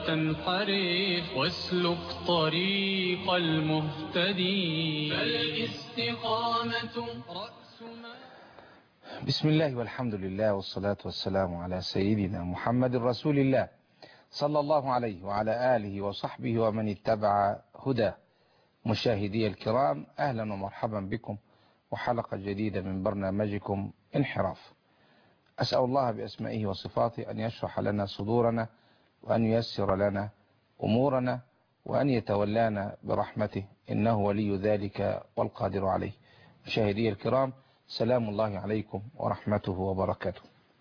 تنحرف واسلك طريق المهتدين فالاستقامة رأس ما بسم الله والحمد لله والصلاة والسلام على سيدنا محمد رسول الله صلى الله عليه وعلى آله وصحبه ومن اتبع هداه مشاهدي الكرام أهلا ومرحبا بكم وحلقة جديدة من برنامجكم انحراف أسأل الله بأسمائه وصفاته أن يشرح لنا صدورنا وأن ييسر لنا أمورنا وأن يتولانا برحمته إنه ولي ذلك والقادر عليه مشاهدي الكرام سلام الله عليكم ورحمته وبركاته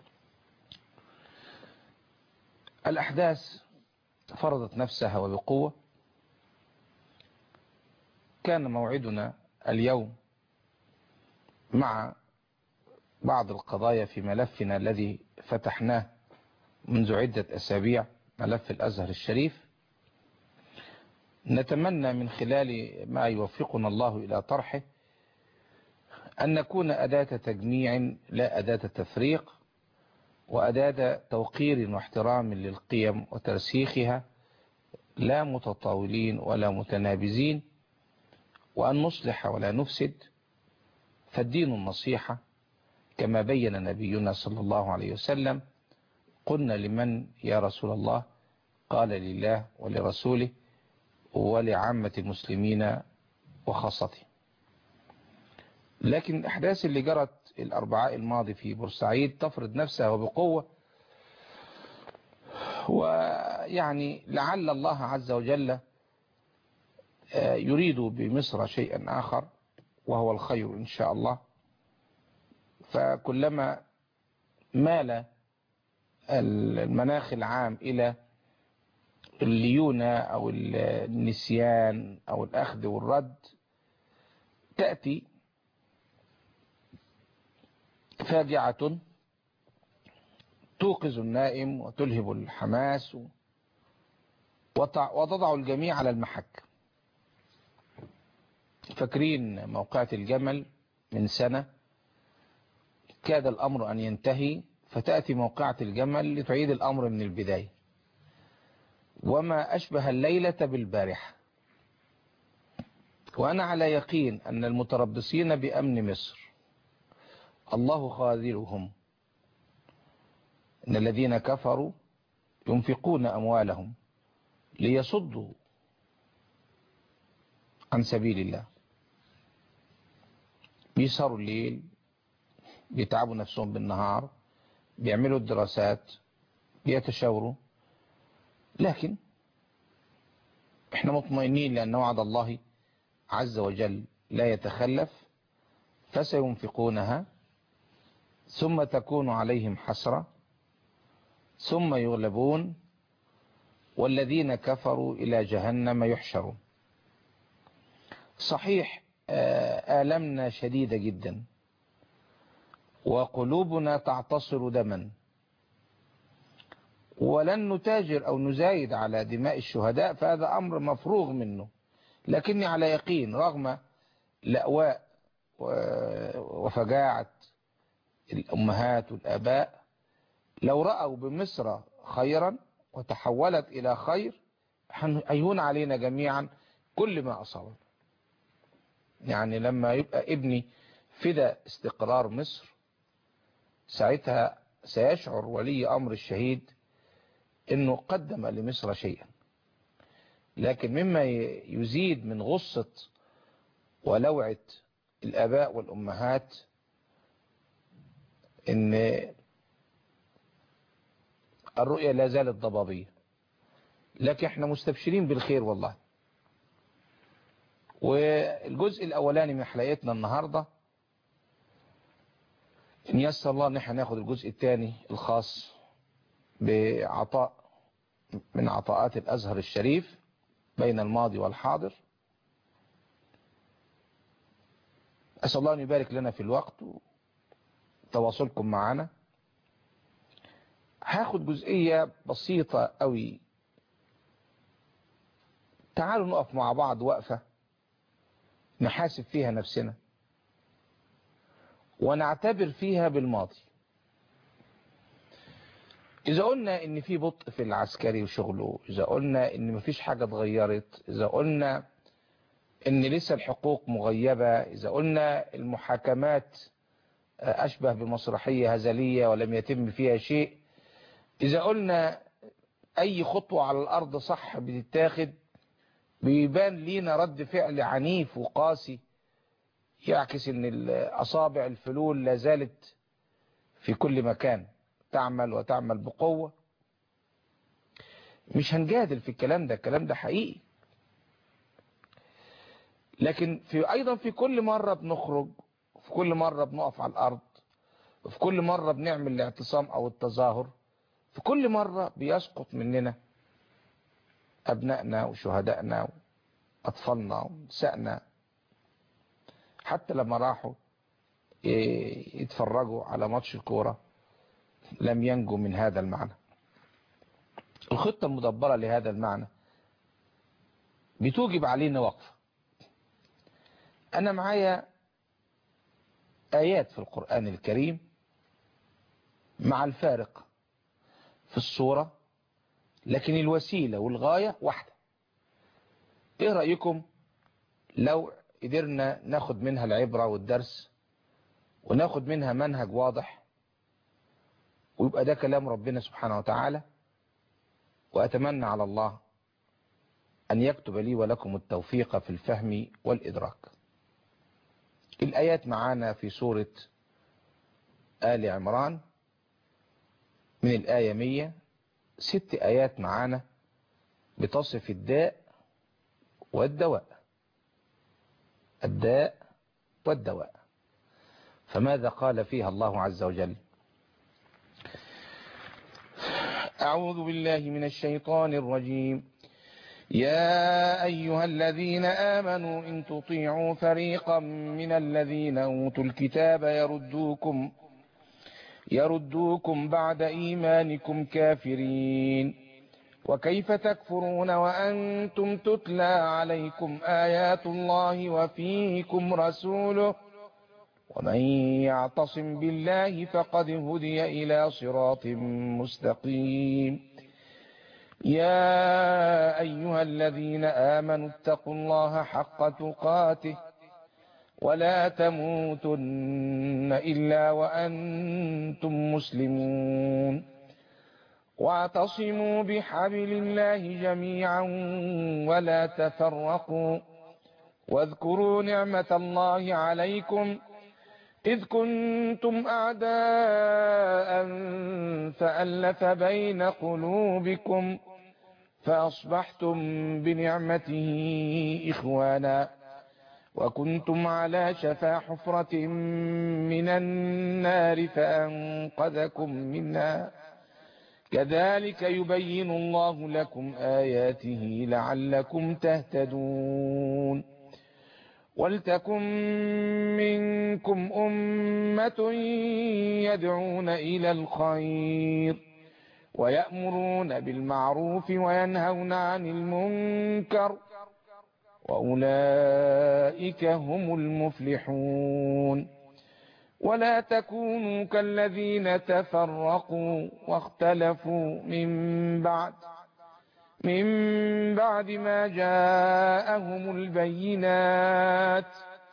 الأحداث فرضت نفسها وبقوة كان موعدنا اليوم مع بعض القضايا في ملفنا الذي فتحناه منذ عدة أسابيع ملف الأزهر الشريف نتمنى من خلال ما يوفقنا الله إلى طرحه أن نكون أداة تجميع لا أداة تفريق وأداة توقير واحترام للقيم وترسيخها لا متطاولين ولا متنابزين وأن نصلح ولا نفسد فالدين النصيحة كما بين نبينا صلى الله عليه وسلم قلنا لمن يا رسول الله قال لله ولرسوله ولعامة المسلمين وخاصته لكن الأحداث اللي جرت الأربعاء الماضي في بورسعيد تفرض نفسها وبقوة ويعني لعل الله عز وجل يريد بمصر شيئا آخر وهو الخير إن شاء الله فكلما مال المناخ العام إلى الليونة أو النسيان أو الأخذ والرد تأتي فاجعة توقظ النائم وتلهب الحماس وتضع الجميع على المحك فاكرين موقعة الجمل من سنة كاد الأمر أن ينتهي فتأتي موقعة الجمل لتعيد الأمر من البداية وما أشبه الليلة بالبارحة وأنا على يقين أن المتربصين بأمن مصر الله خاذلهم إن الذين كفروا ينفقون أموالهم ليصدوا عن سبيل الله بيسهروا الليل بيتعبوا نفسهم بالنهار بيعملوا الدراسات بيتشاوروا لكن احنا مطمئنين لأن وعد الله عز وجل لا يتخلف فسينفقونها ثم تكون عليهم حسرة ثم يغلبون والذين كفروا إلى جهنم يحشرون صحيح آلمنا شديدة جدا وقلوبنا تعتصر دما ولن نتاجر أو نزايد على دماء الشهداء فهذا أمر مفروغ منه لكني على يقين رغم لأواء وفجاعة الأمهات والآباء لو رأوا بمصر خيرا وتحولت إلى خير هيهون علينا جميعا كل ما أصابنا يعني لما يبقى ابني فدى استقرار مصر ساعتها سيشعر ولي أمر الشهيد أنه قدم لمصر شيئا لكن مما يزيد من غصة ولوعة الآباء والأمهات أن الرؤية لا زالت ضبابية لكن احنا مستبشرين بالخير والله والجزء الأولاني من حلقتنا النهاردة إن يسر الله ان احنا ناخد الجزء الثاني الخاص بعطاء من عطاءات الأزهر الشريف بين الماضي والحاضر أسأل الله أن يبارك لنا في الوقت وتواصلكم معنا هاخد جزئية بسيطة قوي تعالوا نقف مع بعض وقفة نحاسب فيها نفسنا ونعتبر فيها بالماضي إذا قلنا إن في بطء في العسكري وشغله إذا قلنا إن مفيش حاجة اتغيرت إذا قلنا إن لسه الحقوق مغيبة إذا قلنا المحاكمات أشبه بمسرحية هزلية ولم يتم فيها شيء إذا قلنا أي خطوة على الأرض صح بتتاخد بيبان لينا رد فعل عنيف وقاسي يعكس ان اصابع الفلول لا زالت في كل مكان تعمل وتعمل بقوة مش هنجادل في الكلام ده الكلام ده حقيقي لكن في ايضا في كل مرة بنخرج في كل مرة بنقف على الارض وفي كل مرة بنعمل الاعتصام او التظاهر في كل مرة بيسقط مننا ابنائنا وشهدائنا واطفالنا ونسائنا حتى لما راحوا يتفرجوا على ماتش الكورة لم ينجوا من هذا المعنى الخطة المدبرة لهذا المعنى بتوجب علينا وقفة أنا معايا آيات في القرآن الكريم مع الفارق في الصورة لكن الوسيلة والغاية واحدة ايه رأيكم لو قدرنا ناخد منها العبرة والدرس وناخد منها منهج واضح ويبقى ده كلام ربنا سبحانه وتعالى وأتمنى على الله أن يكتب لي ولكم التوفيق في الفهم والإدراك الآيات معانا في سورة آل عمران من الآية 100 ست آيات معانا بتصف الداء والدواء الداء والدواء فماذا قال فيها الله عز وجل أعوذ بالله من الشيطان الرجيم يا أيها الذين آمنوا إن تطيعوا فريقا من الذين أوتوا الكتاب يردوكم يردوكم بعد إيمانكم كافرين وكيف تكفرون وأنتم تتلى عليكم آيات الله وفيكم رسوله ومن يعتصم بالله فقد هدي إلى صراط مستقيم يا أيها الذين آمنوا اتقوا الله حق تقاته ولا تموتن إلا وأنتم مسلمون واعتصموا بحبل الله جميعا ولا تفرقوا واذكروا نعمة الله عليكم إذ كنتم أعداء فألف بين قلوبكم فأصبحتم بنعمته إخوانا وكنتم على شفا حفرة من النار فأنقذكم منها كذلك يبين الله لكم آياته لعلكم تهتدون ولتكن منكم أمة يدعون إلى الخير ويأمرون بالمعروف وينهون عن المنكر وأولئك هم المفلحون ولا تكونوا كالذين تفرقوا واختلفوا من بعد من بعد ما جاءهم البينات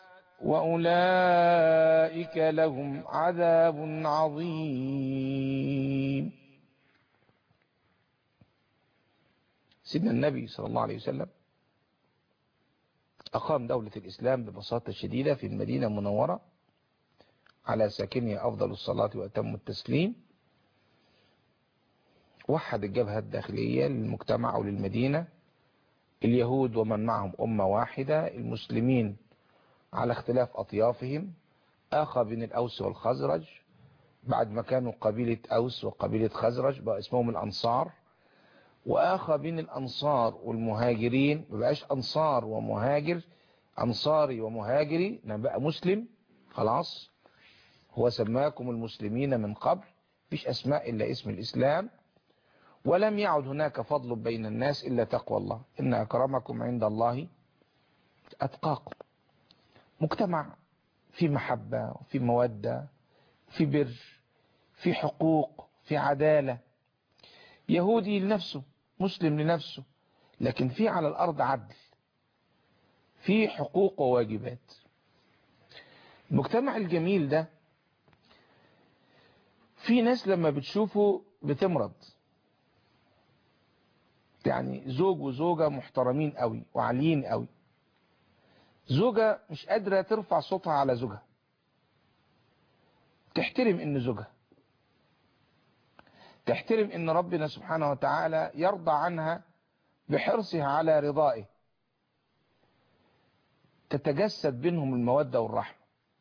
وأولئك لهم عذاب عظيم سيدنا النبي صلى الله عليه وسلم أقام دولة الإسلام ببساطة شديدة في المدينة المنورة على ساكنها أفضل الصلاة وأتم التسليم وحد الجبهة الداخلية للمجتمع أو للمدينة اليهود ومن معهم أمة واحدة المسلمين على اختلاف أطيافهم آخى بين الأوس والخزرج بعد ما كانوا قبيلة أوس وقبيلة خزرج بقى اسمهم الأنصار وآخى بين الأنصار والمهاجرين ما بقاش أنصار ومهاجر أنصاري ومهاجري بقى مسلم خلاص هو سماكم المسلمين من قبل فيش أسماء إلا اسم الإسلام ولم يعد هناك فضل بين الناس إلا تقوى الله إن أكرمكم عند الله أتقاكم مجتمع في محبة في مودة في بر في حقوق في عدالة يهودي لنفسه مسلم لنفسه لكن في على الأرض عدل في حقوق وواجبات المجتمع الجميل ده في ناس لما بتشوفه بتمرض يعني زوج وزوجة محترمين قوي وعاليين قوي زوجة مش قادرة ترفع صوتها على زوجها تحترم ان زوجها تحترم ان ربنا سبحانه وتعالى يرضى عنها بحرصها على رضائه تتجسد بينهم المودة والرحمة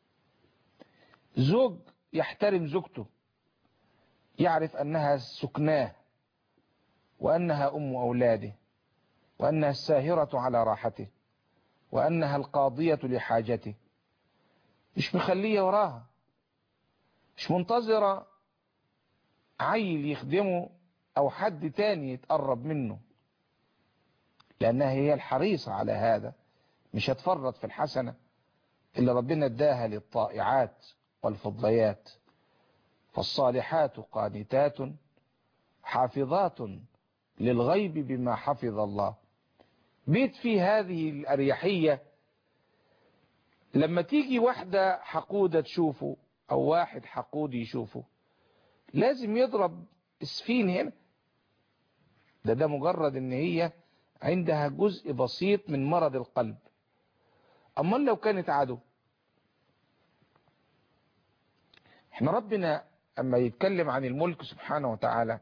زوج يحترم زوجته يعرف أنها سكناه وأنها أم أولاده وأنها الساهرة على راحته وأنها القاضية لحاجته مش مخلية وراها مش منتظرة عيل يخدمه أو حد تاني يتقرب منه لأنها هي الحريصة على هذا مش هتفرط في الحسنة اللي ربنا اداها للطائعات والفضليات فالصالحات قانتات حافظات للغيب بما حفظ الله بيت في هذه الأريحية لما تيجي واحدة حقودة تشوفه أو واحد حقود يشوفه لازم يضرب اسفين هنا ده ده مجرد ان هي عندها جزء بسيط من مرض القلب اما لو كانت عدو احنا ربنا اما يتكلم عن الملك سبحانه وتعالى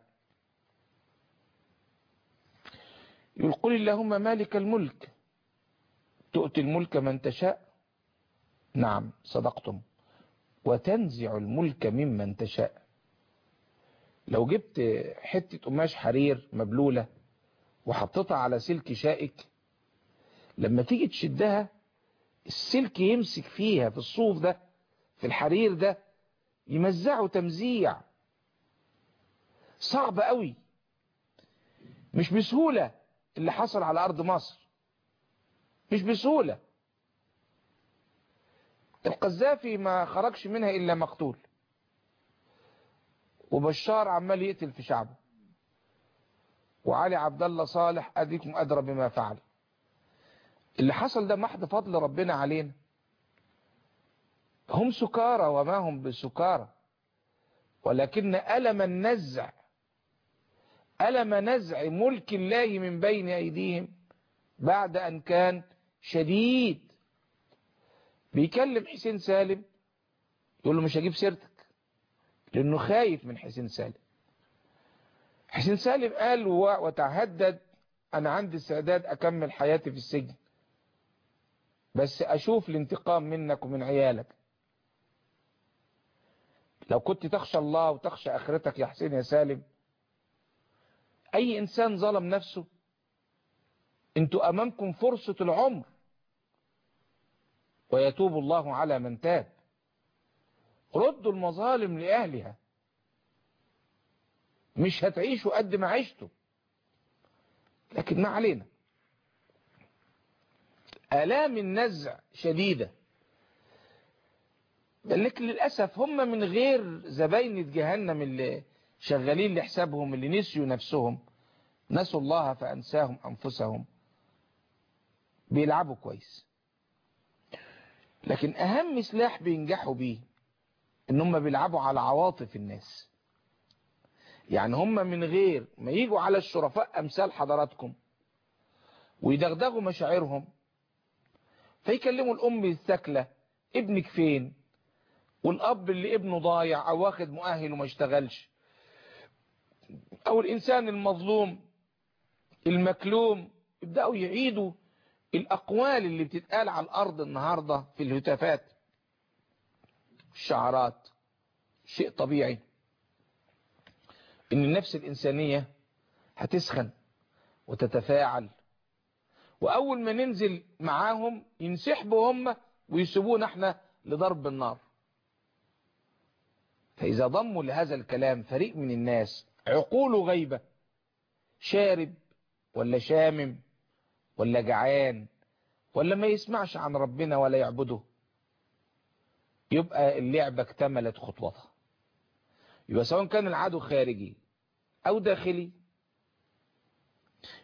يقول قل اللهم مالك الملك تؤتي الملك من تشاء نعم صدقتم وتنزع الملك ممن تشاء لو جبت حتة قماش حرير مبلولة وحطيتها على سلك شائك لما تيجي تشدها السلك يمسك فيها في الصوف ده في الحرير ده يمزعه تمزيع صعب قوي مش بسهولة اللي حصل على أرض مصر مش بسهولة القذافي ما خرجش منها إلا مقتول وبشار عمال يقتل في شعبه وعلي عبد الله صالح أديكم أدرى بما فعل اللي حصل ده محض فضل ربنا علينا هم سكارى وما هم بسكارى ولكن ألم النزع ألم نزع ملك الله من بين أيديهم بعد أن كان شديد بيكلم حسين سالم يقول له مش هجيب سيرتك لأنه خايف من حسين سالم حسين سالم قال وتهدد أنا عندي استعداد أكمل حياتي في السجن بس أشوف الانتقام منك ومن عيالك لو كنت تخشى الله وتخشى آخرتك يا حسين يا سالم أي إنسان ظلم نفسه انتوا أمامكم فرصة العمر ويتوب الله على من تاب ردوا المظالم لأهلها مش هتعيشوا قد ما عشتوا لكن ما علينا آلام النزع شديدة لكن للأسف هم من غير زباينة جهنم اللي شغالين لحسابهم اللي نسيوا نفسهم نسوا الله فأنساهم أنفسهم بيلعبوا كويس لكن أهم سلاح بينجحوا بيه إن هم بيلعبوا على عواطف الناس يعني هم من غير ما يجوا على الشرفاء أمثال حضراتكم ويدغدغوا مشاعرهم فيكلموا الأم الثكلة ابنك فين والأب اللي ابنه ضايع أو واخد مؤهل وما اشتغلش أو الإنسان المظلوم المكلوم يبدأوا يعيدوا الأقوال اللي بتتقال على الأرض النهاردة في الهتافات الشعارات شيء طبيعي إن النفس الإنسانية هتسخن وتتفاعل وأول ما ننزل معاهم ينسحبوا هم ويسيبونا احنا لضرب النار فإذا ضموا لهذا الكلام فريق من الناس عقوله غيبة شارب ولا شامم ولا جعان ولا ما يسمعش عن ربنا ولا يعبده يبقى اللعبة اكتملت خطوتها يبقى سواء كان العدو خارجي أو داخلي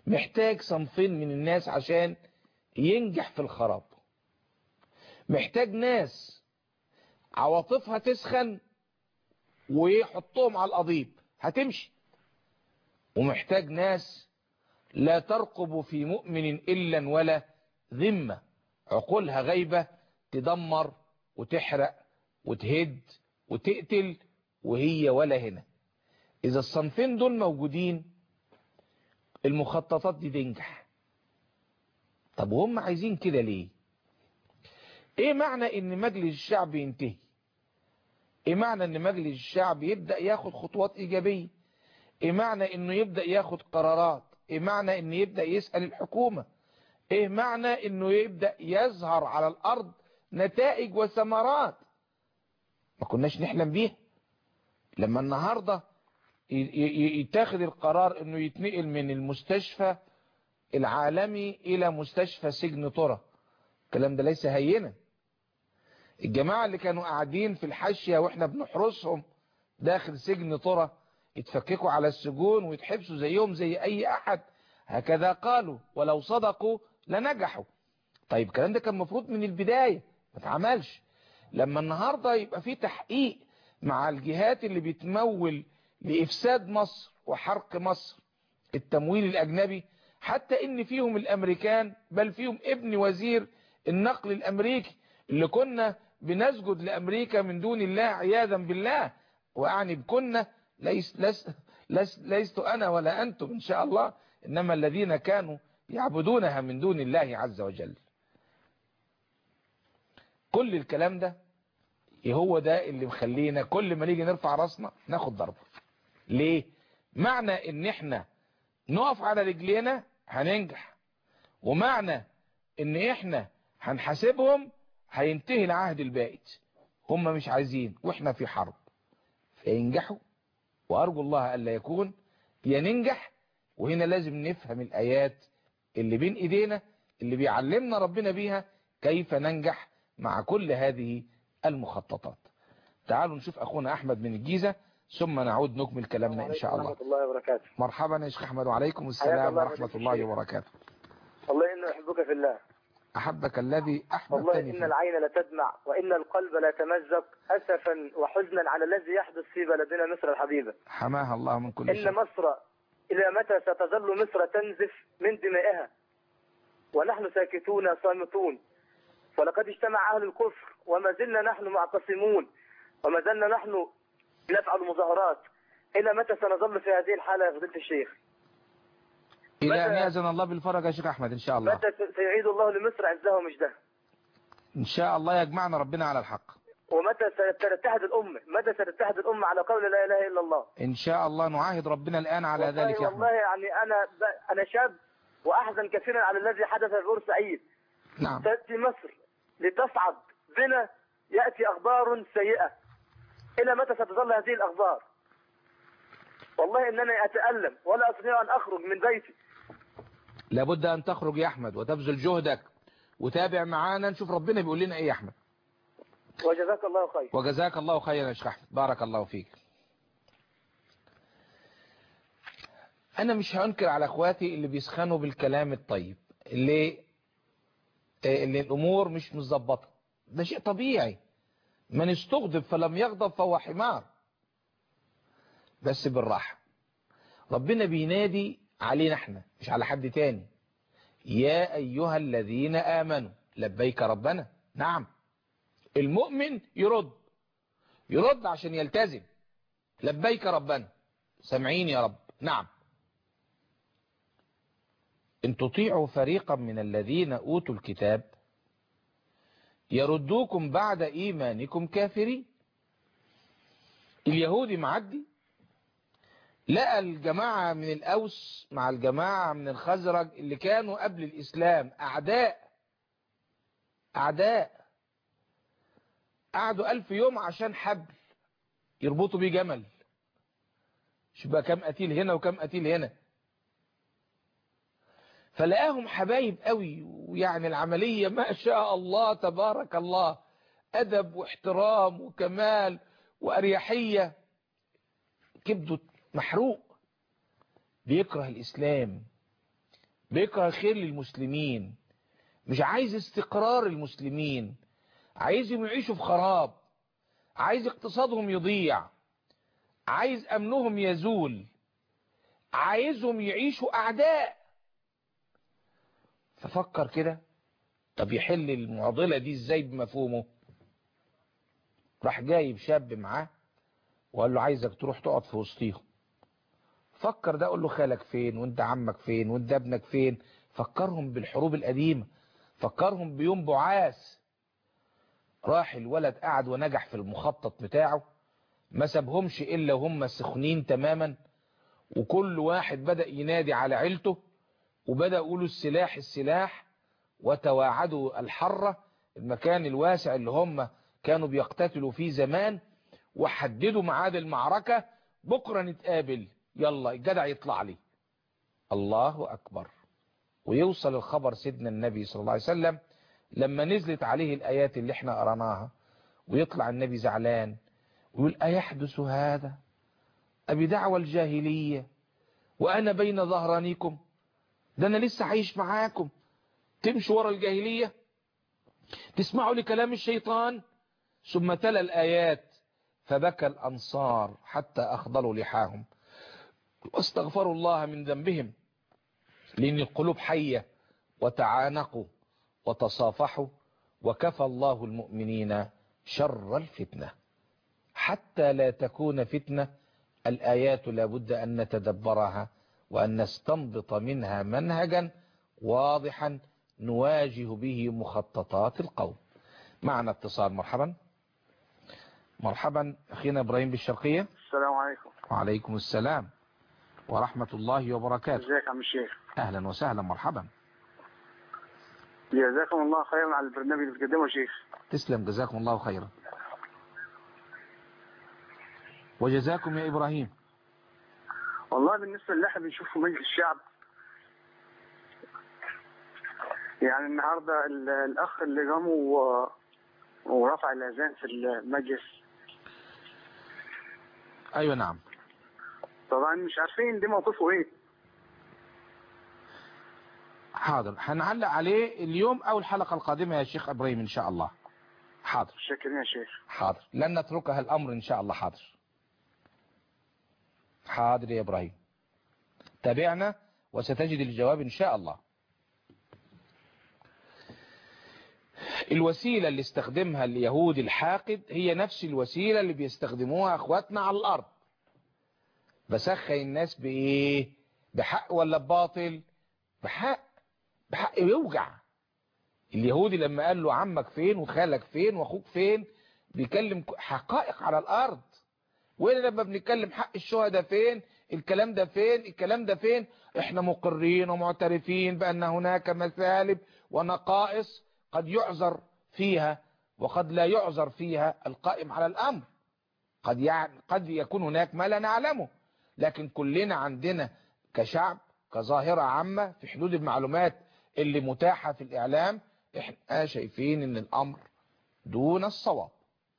محتاج صنفين من الناس عشان ينجح في الخراب محتاج ناس عواطفها تسخن ويحطهم على القضيب هتمشي ومحتاج ناس لا ترقب في مؤمن إلا ولا ذمة عقولها غيبة تدمر وتحرق وتهد وتقتل وهي ولا هنا إذا الصنفين دول موجودين المخططات دي تنجح طب وهم عايزين كده ليه ايه معنى ان مجلس الشعب ينتهي ايه معنى ان مجلس الشعب يبدأ ياخد خطوات ايجابية ايه معنى انه يبدأ ياخد قرارات ايه معنى انه يبدأ يسأل الحكومة ايه معنى انه يبدأ يظهر على الارض نتائج وثمرات ما كناش نحلم بيها لما النهاردة يتاخد القرار انه يتنقل من المستشفى العالمي الى مستشفى سجن طرة الكلام ده ليس هينا الجماعة اللي كانوا قاعدين في الحاشية واحنا بنحرسهم داخل سجن طرة يتفككوا على السجون ويتحبسوا زيهم زي اي احد هكذا قالوا ولو صدقوا لنجحوا طيب الكلام ده كان مفروض من البداية ما اتعملش لما النهاردة يبقى في تحقيق مع الجهات اللي بتمول لإفساد مصر وحرق مصر التمويل الأجنبي حتى إن فيهم الأمريكان بل فيهم ابن وزير النقل الأمريكي اللي كنا بنسجد لأمريكا من دون الله عياذا بالله وأعني بكنا ليس ليس ليس ليست أنا ولا أنتم إن شاء الله إنما الذين كانوا يعبدونها من دون الله عز وجل كل الكلام ده هو ده اللي مخلينا كل ما نيجي نرفع راسنا ناخد ضربة ليه معنى ان احنا نقف على رجلينا هننجح ومعنى ان احنا هنحاسبهم هينتهي العهد البائت هم مش عايزين واحنا في حرب فينجحوا وارجو الله الا يكون يا ننجح وهنا لازم نفهم الايات اللي بين ايدينا اللي بيعلمنا ربنا بيها كيف ننجح مع كل هذه المخططات تعالوا نشوف أخونا أحمد من الجيزة ثم نعود نكمل كلامنا إن شاء الله ورحمة الله وبركاته مرحبا يا شيخ أحمد وعليكم حياك السلام الله ورحمة فضيلة الله الشيخ. وبركاته والله إني أحبك في الله أحبك الذي والله أحببتني إن فيه العين لتدمع وإن القلب ليتمزق أسفا وحزنا على الذي يحدث في بلدنا مصر الحبيبة حماها الله من كل إن شيء مصر إلى متى ستظل مصر تنزف من دمائها ونحن ساكتون صامتون ولقد اجتمع أهل الكفر وما زلنا نحن معتصمون وما زلنا نحن نفعل مظاهرات إلى متى سنظل في هذه الحالة يا فضيلة الشيخ إلى أن متى- يأذن الله بالفرج يا شيخ أحمد إن شاء الله متى سيعيد الله لمصر عزها ومجدها إن شاء الله يجمعنا ربنا على الحق ومتى ستتحد الأمة متى ستتحد الأمة على قول لا إله إلا الله إن شاء الله نعاهد ربنا الآن على والله ذلك يا والله أحمد يعني أنا ب... أنا شاب وأحزن كثيرا على الذي حدث في بورسعيد نعم تأتي مصر لتصعد بنا يأتي أخبار سيئة إلى متى ستظل هذه الأخبار والله إنني أتألم ولا أستطيع أن أخرج من بيتي لابد أن تخرج يا أحمد وتبذل جهدك وتابع معانا نشوف ربنا بيقول لنا إيه يا أحمد وجزاك الله خير وجزاك الله خيرا يا شيخ أحمد بارك الله فيك أنا مش هنكر على أخواتي اللي بيسخنوا بالكلام الطيب اللي اللي الأمور مش متظبطة ده شيء طبيعي من استغضب فلم يغضب فهو حمار بس بالراحة ربنا بينادي علينا احنا مش على حد تاني يا أيها الذين آمنوا لبيك ربنا نعم المؤمن يرد يرد عشان يلتزم لبيك ربنا سامعين يا رب نعم إن تطيعوا فريقا من الذين أوتوا الكتاب يردوكم بعد إيمانكم كافرين اليهودي معدي لقى الجماعة من الأوس مع الجماعة من الخزرج اللي كانوا قبل الإسلام أعداء أعداء قعدوا ألف يوم عشان حبل يربطوا بيه جمل شوف بقى كم قتيل هنا وكم قتيل هنا فلقاهم حبايب قوي ويعني العملية ما شاء الله تبارك الله أدب واحترام وكمال وأريحية كبده محروق بيكره الإسلام بيكره خير للمسلمين مش عايز استقرار المسلمين عايزهم يعيشوا في خراب عايز اقتصادهم يضيع عايز امنهم يزول عايزهم يعيشوا اعداء ففكر كده طب يحل المعضلة دي ازاي بمفهومه راح جايب شاب معاه وقال له عايزك تروح تقعد في وسطيهم فكر ده قول له خالك فين وانت عمك فين وانت ابنك فين فكرهم بالحروب القديمة فكرهم بيوم بعاث راح الولد قعد ونجح في المخطط بتاعه ما سابهمش الا وهم سخنين تماما وكل واحد بدأ ينادي على عيلته وبدأ يقولوا السلاح السلاح وتواعدوا الحرة المكان الواسع اللي هم كانوا بيقتتلوا فيه زمان وحددوا ميعاد المعركة بكرة نتقابل يلا الجدع يطلع لي الله أكبر ويوصل الخبر سيدنا النبي صلى الله عليه وسلم لما نزلت عليه الآيات اللي احنا قرناها ويطلع النبي زعلان ويقول أيحدث هذا أبي دعوة الجاهلية وأنا بين ظهرانيكم ده أنا لسه عايش معاكم تمشوا ورا الجاهلية تسمعوا لكلام الشيطان ثم تلا الآيات فبكى الأنصار حتى أخضلوا لحاهم واستغفروا الله من ذنبهم لأن القلوب حية وتعانقوا وتصافحوا وكفى الله المؤمنين شر الفتنة حتى لا تكون فتنة الآيات لابد أن نتدبرها وأن نستنبط منها منهجا واضحا نواجه به مخططات القوم معنا اتصال مرحبا مرحبا أخينا إبراهيم بالشرقية السلام عليكم وعليكم السلام ورحمة الله وبركاته ازيك يا عم الشيخ أهلا وسهلا مرحبا جزاكم الله خيرا على البرنامج اللي بتقدمه يا شيخ تسلم جزاكم الله خيرا وجزاكم يا إبراهيم والله بالنسبه اللي احنا بنشوفه في مجلس الشعب يعني النهارده ال- الاخ اللي قام و- ورفع الاذان في المجلس أيوة نعم طبعا مش عارفين دي موقفه ايه حاضر هنعلق عليه اليوم أو الحلقة القادمة يا شيخ إبراهيم إن شاء الله حاضر شاكرين يا شيخ حاضر لن نتركها الأمر إن شاء الله حاضر حاضر يا إبراهيم تابعنا وستجد الجواب إن شاء الله الوسيلة اللي استخدمها اليهود الحاقد هي نفس الوسيلة اللي بيستخدموها أخواتنا على الأرض بسخن الناس بإيه بحق ولا بباطل بحق بحق يوجع اليهودي لما قال له عمك فين وخالك فين واخوك فين بيكلم حقائق على الارض وإلا لما بنتكلم حق الشهداء فين الكلام ده فين الكلام ده فين احنا مقرين ومعترفين بان هناك مثالب ونقائص قد يعذر فيها وقد لا يعذر فيها القائم على الامر قد يعني قد يكون هناك ما لا نعلمه لكن كلنا عندنا كشعب كظاهرة عامة في حدود المعلومات اللي متاحة في الإعلام احنا شايفين ان الأمر دون الصواب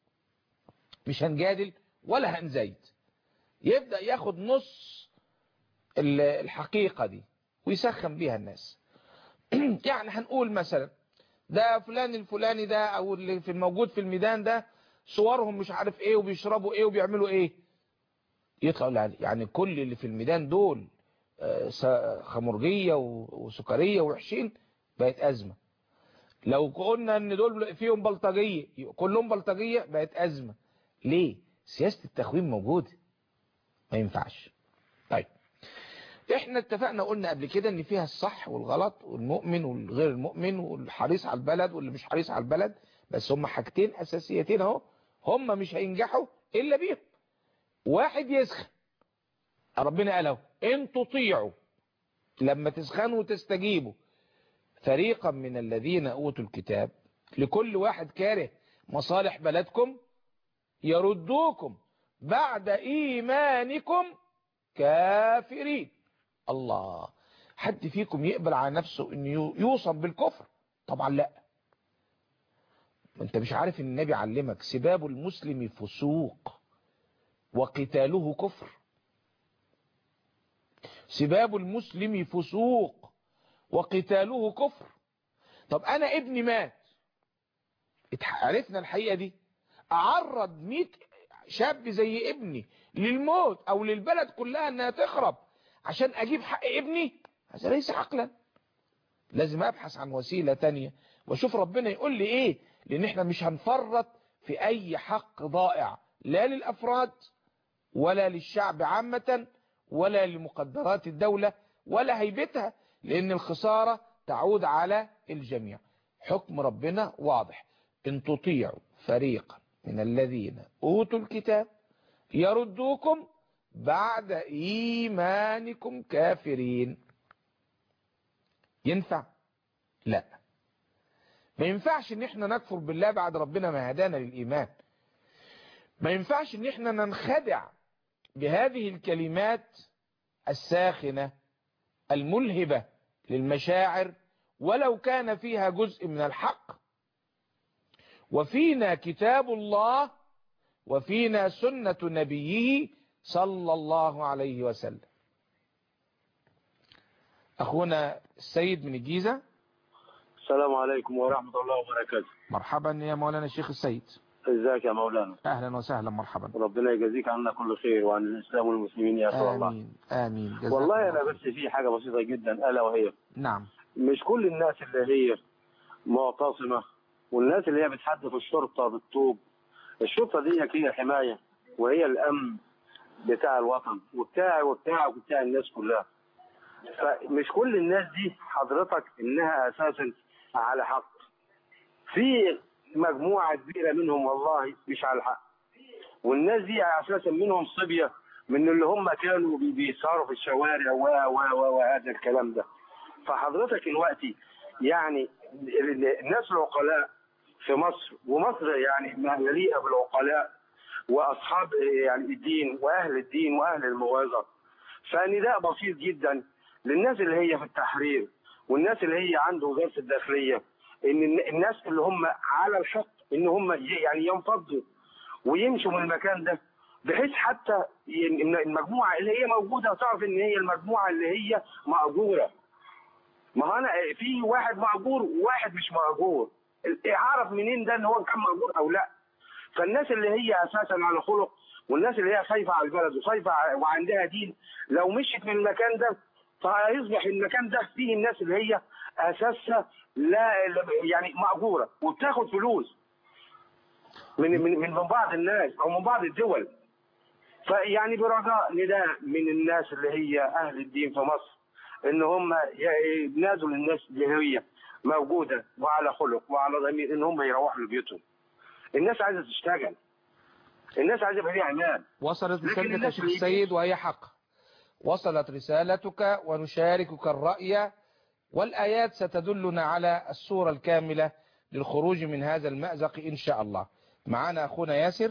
مش هنجادل ولا هنزايد يبدأ ياخد نص ال- الحقيقة دي ويسخن بيها الناس يعني هنقول مثلا ده فلان الفلاني ده او اللي في الموجود في الميدان ده صورهم مش عارف ايه وبيشربوا ايه وبيعملوا ايه يطلعوا يعني- يعني كل اللي في الميدان دول آه، س- خمرجية و- وسكرية وحشين بقت أزمة لو قلنا ان دول فيهم بلطجية يبقى كلهم بلطجية بقت أزمة ليه سياسة التخوين موجودة ما ينفعش طيب احنا اتفقنا قلنا قبل كده ان فيها الصح والغلط والمؤمن والغير المؤمن والحريص على البلد واللي مش حريص على البلد بس هم حاجتين اساسيتين اهو هم مش هينجحوا الا بيهم واحد يسخن ربنا قال اهو ان تطيعوا لما تسخنوا وتستجيبوا فريقا من الذين اوتوا الكتاب لكل واحد كاره مصالح بلدكم يردوكم بعد ايمانكم كافرين الله حد فيكم يقبل على نفسه انه يوصف بالكفر طبعا لا انت مش عارف ان النبي علمك سباب المسلم فسوق وقتاله كفر سباب المسلم فسوق وقتاله كفر طب انا ابني مات اتح- عرفنا الحقيقة دي اعرض 100 شاب زي ابني للموت او للبلد كلها انها تخرب عشان اجيب حق ابني هذا ليس عقلا لازم ابحث عن وسيلة تانية واشوف ربنا يقول لي ايه لان احنا مش هنفرط في اي حق ضائع لا للافراد ولا للشعب عامة ولا لمقدرات الدولة ولا هيبتها لان الخسارة تعود على الجميع حكم ربنا واضح ان تطيعوا فريقا من الذين اوتوا الكتاب يردوكم بعد ايمانكم كافرين ينفع لا ما ينفعش ان احنا نكفر بالله بعد ربنا ما هدانا للايمان ما ينفعش ان احنا ننخدع بهذه الكلمات الساخنة الملهبة للمشاعر ولو كان فيها جزء من الحق وفينا كتاب الله وفينا سنة نبيه صلى الله عليه وسلم أخونا السيد من الجيزة السلام عليكم ورحمة الله وبركاته مرحبا يا مولانا الشيخ السيد ازيك يا مولانا أهلا وسهلا مرحبا ربنا يجازيك عنا كل خير وعن الإسلام والمسلمين يا رسول الله آمين آمين جزاكم والله أنا الله بس في حاجة بسيطة جدا ألا وهي نعم مش كل الناس اللي هي معتصمة والناس اللي هي بتحدث الشرطة بالطوب الشرطة دي هي الحماية وهي الأمن بتاع الوطن وبتاعي وبتاعك وبتاع الناس كلها فمش كل الناس دي حضرتك إنها أساسا على حق في مجموعة كبيرة منهم والله مش على الحق والناس دي أساسا منهم صبية من اللي هم كانوا بي- بيسهروا في الشوارع و و و وهذا الكلام ده فحضرتك دلوقتي يعني ال- الناس العقلاء في مصر ومصر يعني مليئة بالعقلاء وأصحاب يعني الدين وأهل الدين وأهل الموعظة فنداء بسيط جدا للناس اللي هي في التحرير والناس اللي هي عنده وزارة الداخلية ان الن- الناس اللي هم على الحق ان هم ي- يعني ينفضوا ويمشوا من المكان ده بحيث حتى ي- إن المجموعه اللي هي موجوده تعرف ان هي المجموعه اللي هي مأجوره ما هو انا في واحد مأجور وواحد مش مأجور ال- اعرف منين ده ان هو كان مأجور او لا فالناس اللي هي اساسا على خلق والناس اللي هي خايفه على البلد وخايفه ع- وعندها دين لو مشيت من المكان ده فهيصبح المكان ده فيه الناس اللي هي اساسها لا لا- يعني مأجوره وبتاخد فلوس من من من بعض الناس او من بعض الدول فيعني برجاء نداء من الناس اللي هي اهل الدين في مصر ان هم ي- ينادوا للناس اللي هي موجوده وعلى خلق وعلى ضمير ان هم يروحوا لبيوتهم الناس عايزه تشتغل الناس عايزه يبقى ليها امان وصلت لكن رسالتك يا الناس شيخ اللي- السيد وهي حق وصلت رسالتك ونشاركك الرأي والآيات ستدلنا على الصورة الكاملة للخروج من هذا المأزق إن شاء الله معنا أخونا ياسر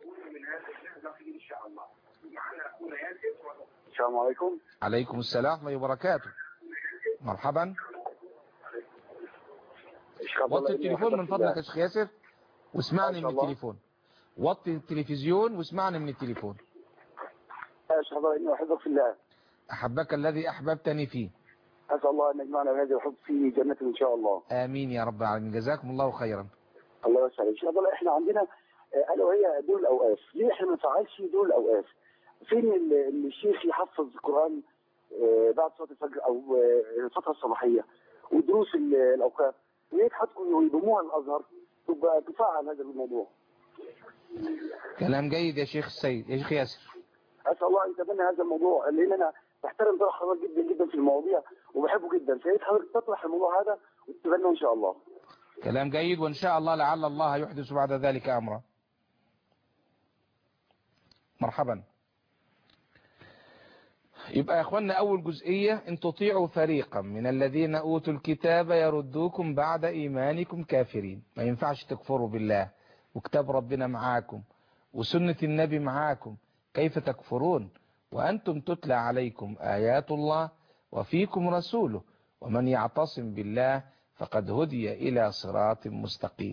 السلام عليكم عليكم السلام ورحمة الله وبركاته مرحبا وطي التليفون من فضلك يا شيخ ياسر واسمعني ما من شاء الله. التليفون وطي التلفزيون واسمعني من التليفون اشهد اني احبك في الله أحبك الذي أحببتني فيه اسال الله ان يجمعنا بهذا الحب في جنة ان شاء الله آمين يا رب العالمين جزاكم الله خيرا الله يسعدك ان شاء الله احنا عندنا آه، الا وهي دول الاوقاف ليه احنا ما نفعلش دول الاوقاف فين ال- ال- الشيخ يحفظ القران آه، بعد صلاه الفجر او آه، الفتره الصباحيه ودروس ال- الاوقاف ليه تحطوا يضموها الازهر تبقى تفعل هذا الموضوع كلام جيد يا شيخ السيد يا شيخ ياسر اسال الله ان يتبنى هذا الموضوع لان انا بحترم طرح حضرتك جدا جدا في المواضيع وبحبه جدا فيا حضرتك تطرح الموضوع هذا وتتبنى ان شاء الله كلام جيد وإن شاء الله لعل الله يحدث بعد ذلك أمرا مرحبا يبقى يا أخوانا أول جزئية إن تطيعوا فريقا من الذين أوتوا الكتاب يردوكم بعد إيمانكم كافرين ما ينفعش تكفروا بالله وكتاب ربنا معاكم وسنة النبي معاكم كيف تكفرون وأنتم تتلى عليكم آيات الله وفيكم رسوله ومن يعتصم بالله فقد هدي إلى صراط مستقيم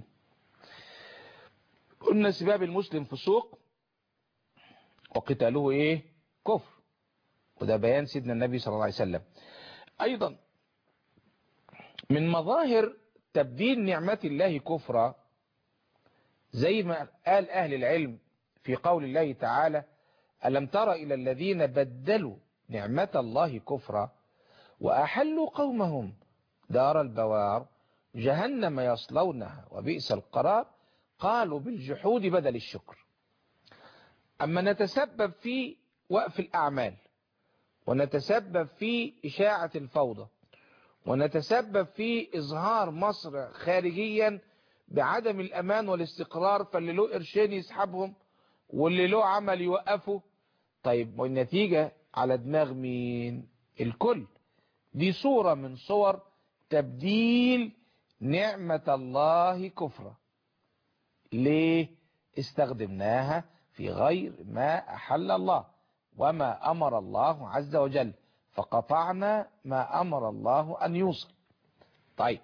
قلنا سباب المسلم فسوق وقتاله إيه كفر وده بيان سيدنا النبي صلى الله عليه وسلم أيضا من مظاهر تبديل نعمة الله كفرا زي ما قال أهل العلم في قول الله تعالى ألم تر إلى الذين بدلوا نعمة الله كفرا وأحلوا قومهم دار البوار جهنم يصلونها وبئس القرار قالوا بالجحود بدل الشكر أما نتسبب في وقف الأعمال ونتسبب في إشاعة الفوضى ونتسبب في إظهار مصر خارجيا بعدم الأمان والاستقرار فاللي له قرشين يسحبهم واللي له عمل يوقفه طيب والنتيجة على دماغ مين الكل دي صورة من صور تبديل نعمة الله كفرا ليه استخدمناها في غير ما أحل الله وما أمر الله عز وجل فقطعنا ما أمر الله أن يوصل طيب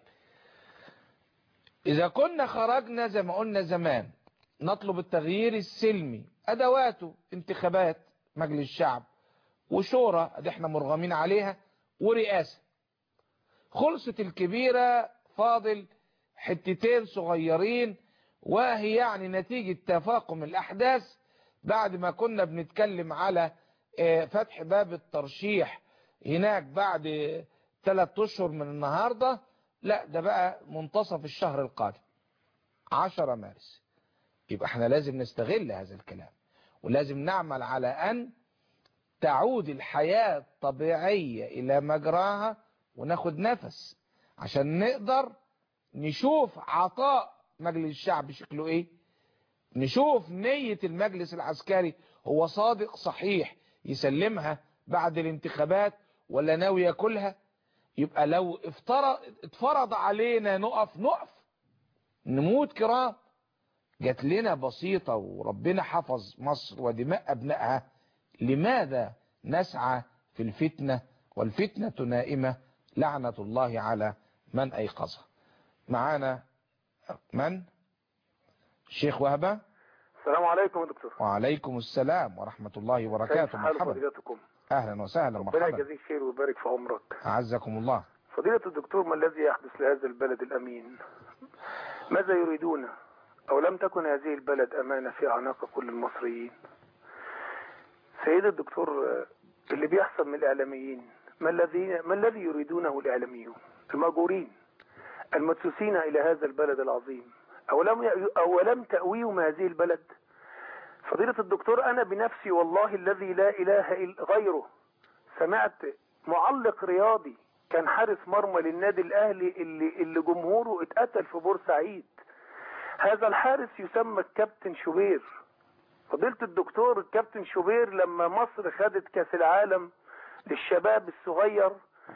إذا كنا خرجنا زي ما قلنا زمان نطلب التغيير السلمي أدواته انتخابات مجلس الشعب وشورى دي احنا مرغمين عليها ورئاسة خلصت الكبيرة فاضل حتتين صغيرين وهي يعني نتيجة تفاقم الأحداث بعد ما كنا بنتكلم على فتح باب الترشيح هناك بعد ثلاث أشهر من النهاردة لا ده بقى منتصف الشهر القادم 10 مارس يبقى احنا لازم نستغل هذا الكلام ولازم نعمل على أن تعود الحياة الطبيعية إلى مجراها وناخد نفس عشان نقدر نشوف عطاء مجلس الشعب شكله ايه نشوف نية المجلس العسكري هو صادق صحيح يسلمها بعد الانتخابات ولا ناوي ياكلها يبقى لو افترض اتفرض علينا نقف نقف نموت كرام جات لنا بسيطة وربنا حفظ مصر ودماء أبنائها لماذا نسعى في الفتنة والفتنة نائمة لعنة الله على من أيقظها معانا من الشيخ وهبة السلام عليكم يا دكتور وعليكم السلام ورحمة الله وبركاته كيف حال مرحبا فضيلتكم أهلا وسهلا ربنا مرحبا يجزيك خير ويبارك في عمرك أعزكم الله فضيلة الدكتور ما الذي يحدث لهذا البلد الأمين ماذا يريدون أو لم تكن هذه البلد أمانة في أعناق كل المصريين سيد الدكتور آه، اللي بيحصل من الإعلاميين ما الذي ما الذي يريدونه الإعلاميون المأجورين المدسوسين إلى هذا البلد العظيم أولم ي- أولم تأويهم هذه البلد فضيلة الدكتور أنا بنفسي والله الذي لا إله إلا غيره سمعت معلق رياضي كان حارس مرمى للنادي الأهلي اللي, اللي جمهوره اتقتل في بورسعيد هذا الحارس يسمى الكابتن شوبير فضيلة الدكتور الكابتن شوبير لما مصر خدت كاس العالم للشباب الصغير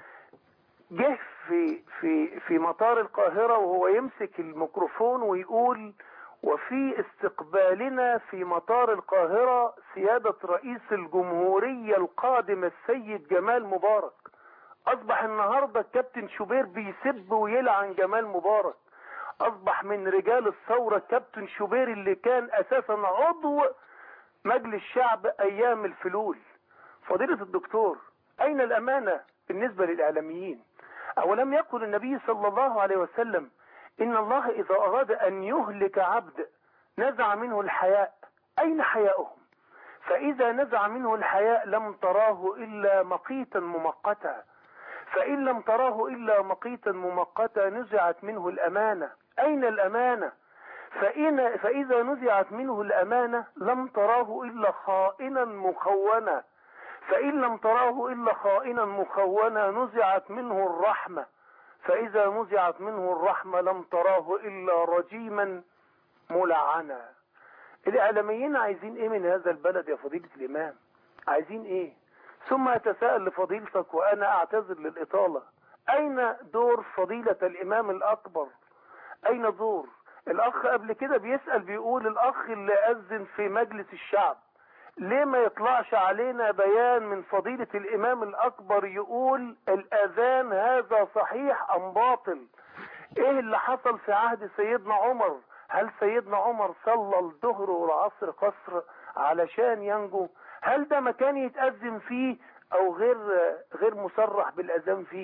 جه في في في مطار القاهرة وهو يمسك الميكروفون ويقول وفي استقبالنا في مطار القاهرة سيادة رئيس الجمهورية القادم السيد جمال مبارك أصبح النهاردة الكابتن شوبير بيسب ويلعن جمال مبارك أصبح من رجال الثورة كابتن شوبير اللي كان أساسا عضو مجلس الشعب أيام الفلول فضيلة الدكتور أين الأمانة بالنسبة للإعلاميين أولم يقل النبي صلى الله عليه وسلم إن الله إذا أراد أن يهلك عبد نزع منه الحياء أين حياؤهم فإذا نزع منه الحياء لم تراه إلا مقيتا ممقتا فإن لم تراه إلا مقيتا ممقتا نزعت منه الأمانة أين الأمانة فإن فإذا نزعت منه الأمانة لم تراه إلا خائنا مخونا فإن لم تراه إلا خائنا مخونا نزعت منه الرحمة فإذا نزعت منه الرحمة لم تراه إلا رجيما ملعنا الإعلاميين عايزين إيه من هذا البلد يا فضيلة الإمام عايزين إيه ثم أتساءل لفضيلتك وأنا أعتذر للإطالة أين دور فضيلة الإمام الأكبر أين دور الأخ قبل كده بيسأل بيقول الأخ اللي أذن في مجلس الشعب ليه ما يطلعش علينا بيان من فضيلة الإمام الأكبر يقول الأذان هذا صحيح أم باطل إيه اللي حصل في عهد سيدنا عمر هل سيدنا عمر صلى الظهر والعصر قصر علشان ينجو هل ده مكان يتأذن فيه أو غير غير مصرح بالأذان فيه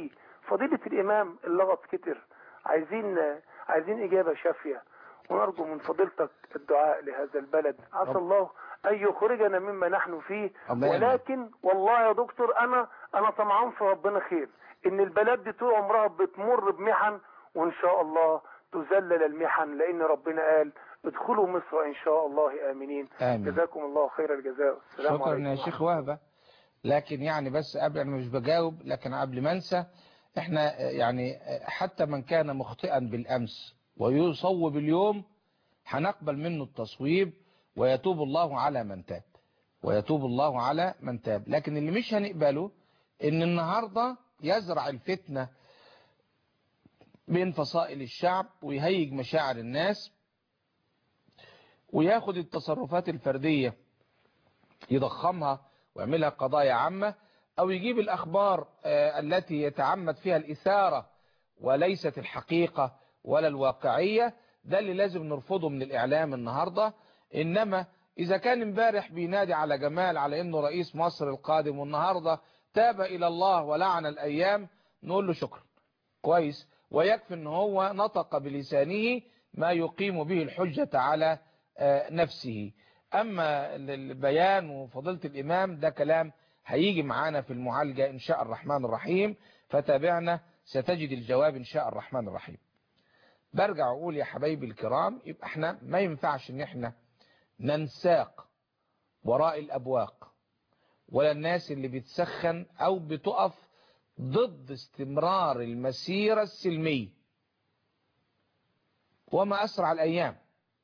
فضيلة الإمام اللغط كتر عايزين عايزين إجابة شافية ونرجو من فضيلتك الدعاء لهذا البلد عسى رب- الله أن يخرجنا مما نحن فيه الله يعينك. ولكن والله يا دكتور أنا أنا طمعان في ربنا خير إن البلد دي طول عمرها بتمر بمحن وإن شاء الله تذلل المحن لأن ربنا قال ادخلوا مصر إن شاء الله آمنين آمين. جزاكم الله خير الجزاء السلام شكرا عليكم يا شيخ وهبة لكن يعني بس قبل انا مش بجاوب لكن قبل ما انسى احنا آه، يعني آه، حتى من كان مخطئا بالامس ويصوب اليوم هنقبل منه التصويب ويتوب الله على من تاب ويتوب الله على من تاب لكن اللي مش هنقبله ان النهاردة يزرع الفتنة بين فصائل الشعب ويهيج مشاعر الناس وياخد التصرفات الفردية يضخمها ويعملها قضايا عامة أو يجيب الأخبار آه، التي يتعمد فيها الإثارة وليست الحقيقة ولا الواقعية ده اللي لازم نرفضه من الإعلام النهاردة إنما إذا كان امبارح بينادي على جمال على إنه رئيس مصر القادم والنهاردة تاب إلى الله ولعن الأيام نقول له شكرا كويس ويكفي ان هو نطق بلسانه ما يقيم به الحجة على آه، نفسه اما ال- البيان وفضيلة الامام ده كلام هيجي معانا في المعالجة ان شاء الرحمن الرحيم فتابعنا ستجد الجواب ان شاء الرحمن الرحيم برجع اقول يا حبايبي الكرام يبقى احنا ما ينفعش ان احنا ننساق وراء الابواق ولا الناس اللي بتسخن او بتقف ضد استمرار المسيرة السلمية وما أسرع الأيام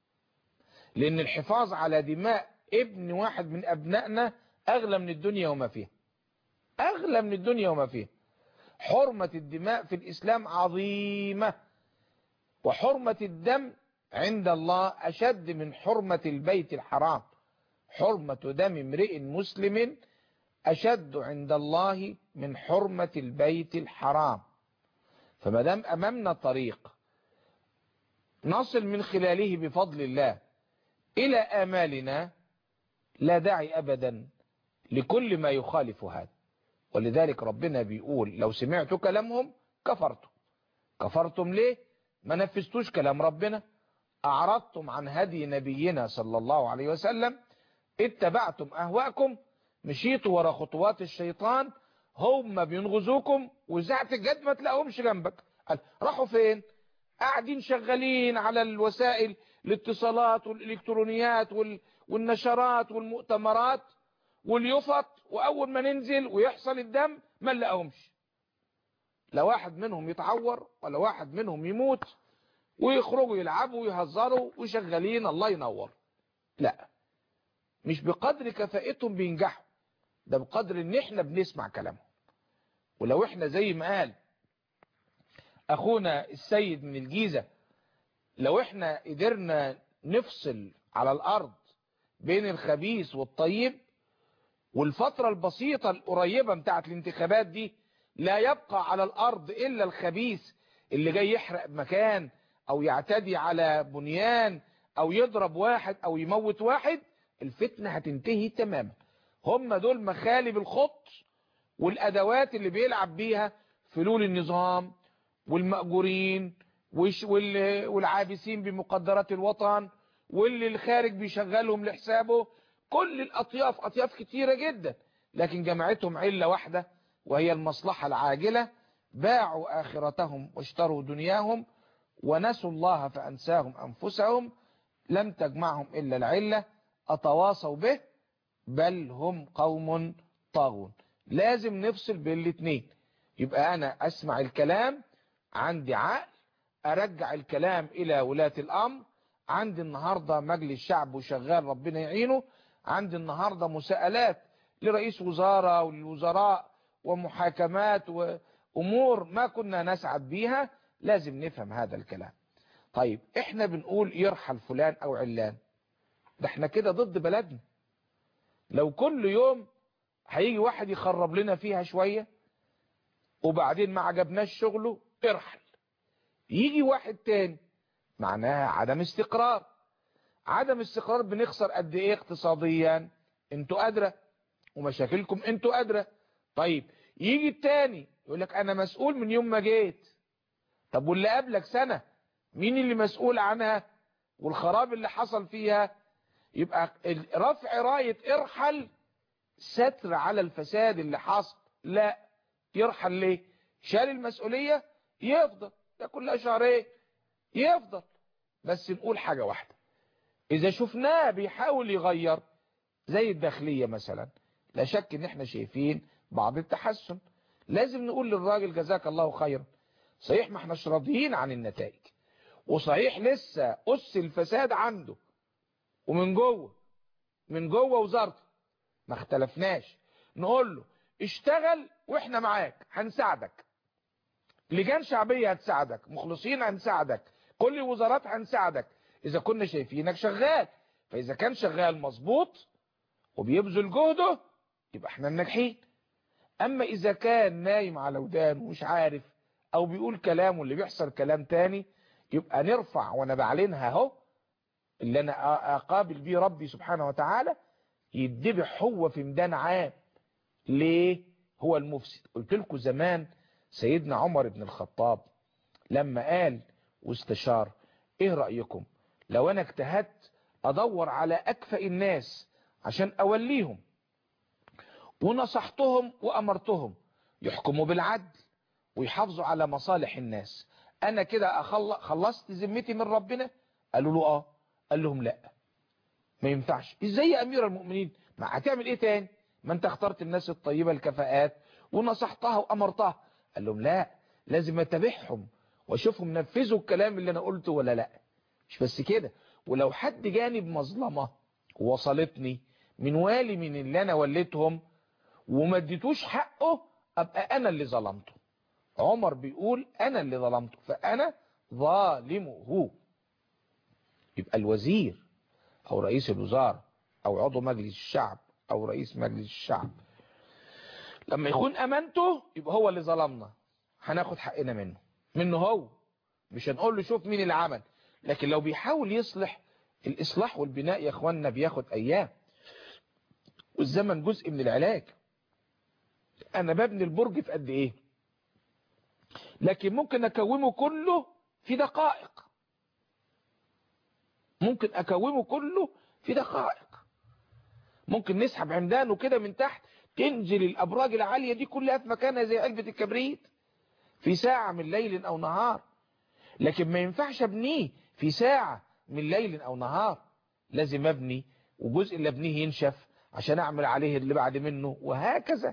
لأن الحفاظ على دماء ابن واحد من أبنائنا أغلى من الدنيا وما فيها أغلى من الدنيا وما فيها حرمة الدماء في الإسلام عظيمة وحرمة الدم عند الله أشد من حرمة البيت الحرام حرمة دم امرئ مسلم أشد عند الله من حرمة البيت الحرام فما دام أمامنا طريق نصل من خلاله بفضل الله إلى آمالنا لا داعي أبدا لكل ما يخالف هذا ولذلك ربنا بيقول لو سمعتوا كلامهم كفرتم كفرتم ليه ما نفذتوش كلام ربنا أعرضتم عن هدي نبينا صلى الله عليه وسلم اتبعتم أهواءكم مشيتوا ورا خطوات الشيطان هم بينغزوكم وساعة الجد ما تلاقوهمش جنبك قال راحوا فين قاعدين شغالين على الوسائل الاتصالات والالكترونيات وال... والنشرات والمؤتمرات واليفط واول ما ننزل ويحصل الدم ما نلاقوهمش لا واحد منهم يتعور ولا واحد منهم يموت ويخرجوا يلعبوا ويهزروا وشغالين الله ينور لا مش بقدر كفاءتهم بينجحوا ده بقدر ان احنا بنسمع كلامهم ولو احنا زي ما قال اخونا السيد من الجيزة لو احنا قدرنا نفصل على الارض بين الخبيث والطيب والفترة البسيطة القريبة بتاعت الانتخابات دي لا يبقى على الارض الا الخبيث اللي جاي يحرق مكان او يعتدي على بنيان او يضرب واحد او يموت واحد الفتنة هتنتهي تماما هم دول مخالب الخط والادوات اللي بيلعب بيها فلول النظام والمأجورين وش- وال- والعابسين بمقدرات الوطن واللي الخارج بيشغلهم لحسابه كل الاطياف اطياف كتيرة جدا لكن جمعتهم علة واحدة وهي المصلحة العاجلة باعوا آخرتهم واشتروا دنياهم ونسوا الله فأنساهم أنفسهم لم تجمعهم إلا العلة أتواصوا به بل هم قوم طاغون لازم نفصل بين الاثنين يبقى أنا أسمع الكلام عندي عقل أرجع الكلام إلى ولاة الأمر عندي النهاردة مجلس شعب وشغال ربنا يعينه عندي النهاردة مساءلات لرئيس وزارة وللوزراء ومحاكمات وأمور ما كنا نسعد بيها لازم نفهم هذا الكلام طيب احنا بنقول يرحل فلان او علان ده احنا كده ضد بلدنا لو كل يوم هيجي واحد يخرب لنا فيها شوية وبعدين ما عجبناش شغله ارحل يجي واحد تاني معناها عدم استقرار عدم استقرار بنخسر قد ايه اقتصاديا انتوا قادرة ومشاكلكم انتوا قادرة طيب يجي التاني يقول لك انا مسؤول من يوم ما جيت طب واللي قبلك سنة مين اللي مسؤول عنها والخراب اللي حصل فيها يبقى رفع راية ارحل ستر على الفساد اللي حصل لا يرحل ليه شال المسؤولية يفضل ده كلها شهرين يفضل بس نقول حاجة واحدة اذا شفناه بيحاول يغير زي الداخلية مثلا لا شك ان احنا شايفين بعض التحسن لازم نقول للراجل جزاك الله خيرا صحيح ما احناش راضيين عن النتائج وصحيح لسه أس الفساد عنده ومن جوه من جوه وزارته ما اختلفناش نقول له اشتغل واحنا معاك هنساعدك لجان شعبية هتساعدك مخلصين هنساعدك كل الوزارات هنساعدك اذا كنا شايفينك شغال فاذا كان شغال مظبوط وبيبذل جهده يبقى احنا الناجحين اما اذا كان نايم على ودانه ومش عارف او بيقول كلام واللي بيحصل كلام تاني يبقى نرفع وانا بعلنها اهو اللي انا اقابل بيه ربي سبحانه وتعالى يدبح هو في ميدان عام ليه هو المفسد قلت لكم زمان سيدنا عمر بن الخطاب لما قال واستشار ايه رأيكم لو انا اجتهدت ادور على اكفأ الناس عشان اوليهم ونصحتهم وامرتهم يحكموا بالعدل ويحافظوا على مصالح الناس انا كده خلصت ذمتي من ربنا قالوا له اه قال لهم لا ما ينفعش ازاي يا امير المؤمنين ما هتعمل ايه تاني ما انت اخترت الناس الطيبة الكفاءات ونصحتها وامرتها قال لهم لا لازم اتابعهم واشوفهم نفذوا الكلام اللي انا قلته ولا لا مش بس كده ولو حد جاني بمظلمة وصلتني من والي من اللي انا وليتهم وما اديتوش حقه ابقى انا اللي ظلمته عمر بيقول انا اللي ظلمته فانا ظالمه يبقى الوزير او رئيس الوزارة او عضو مجلس الشعب او رئيس مجلس الشعب لما يكون امانته يبقى هو اللي ظلمنا هناخد حقنا منه منه هو مش هنقول له شوف مين اللي عمل لكن لو بيحاول يصلح الاصلاح والبناء يا اخوانا بياخد ايام والزمن جزء من العلاج انا ببني البرج في قد ايه لكن ممكن اكومه كله في دقائق ممكن اكومه كله في دقائق ممكن نسحب عمدانه كده من تحت تنزل الابراج العالية دي كلها في مكانها زي علبة الكبريت في ساعة من ليل او نهار لكن ما ينفعش ابنيه في ساعة من ليل او نهار لازم ابني وجزء اللي ابنيه ينشف عشان اعمل عليه اللي بعد منه وهكذا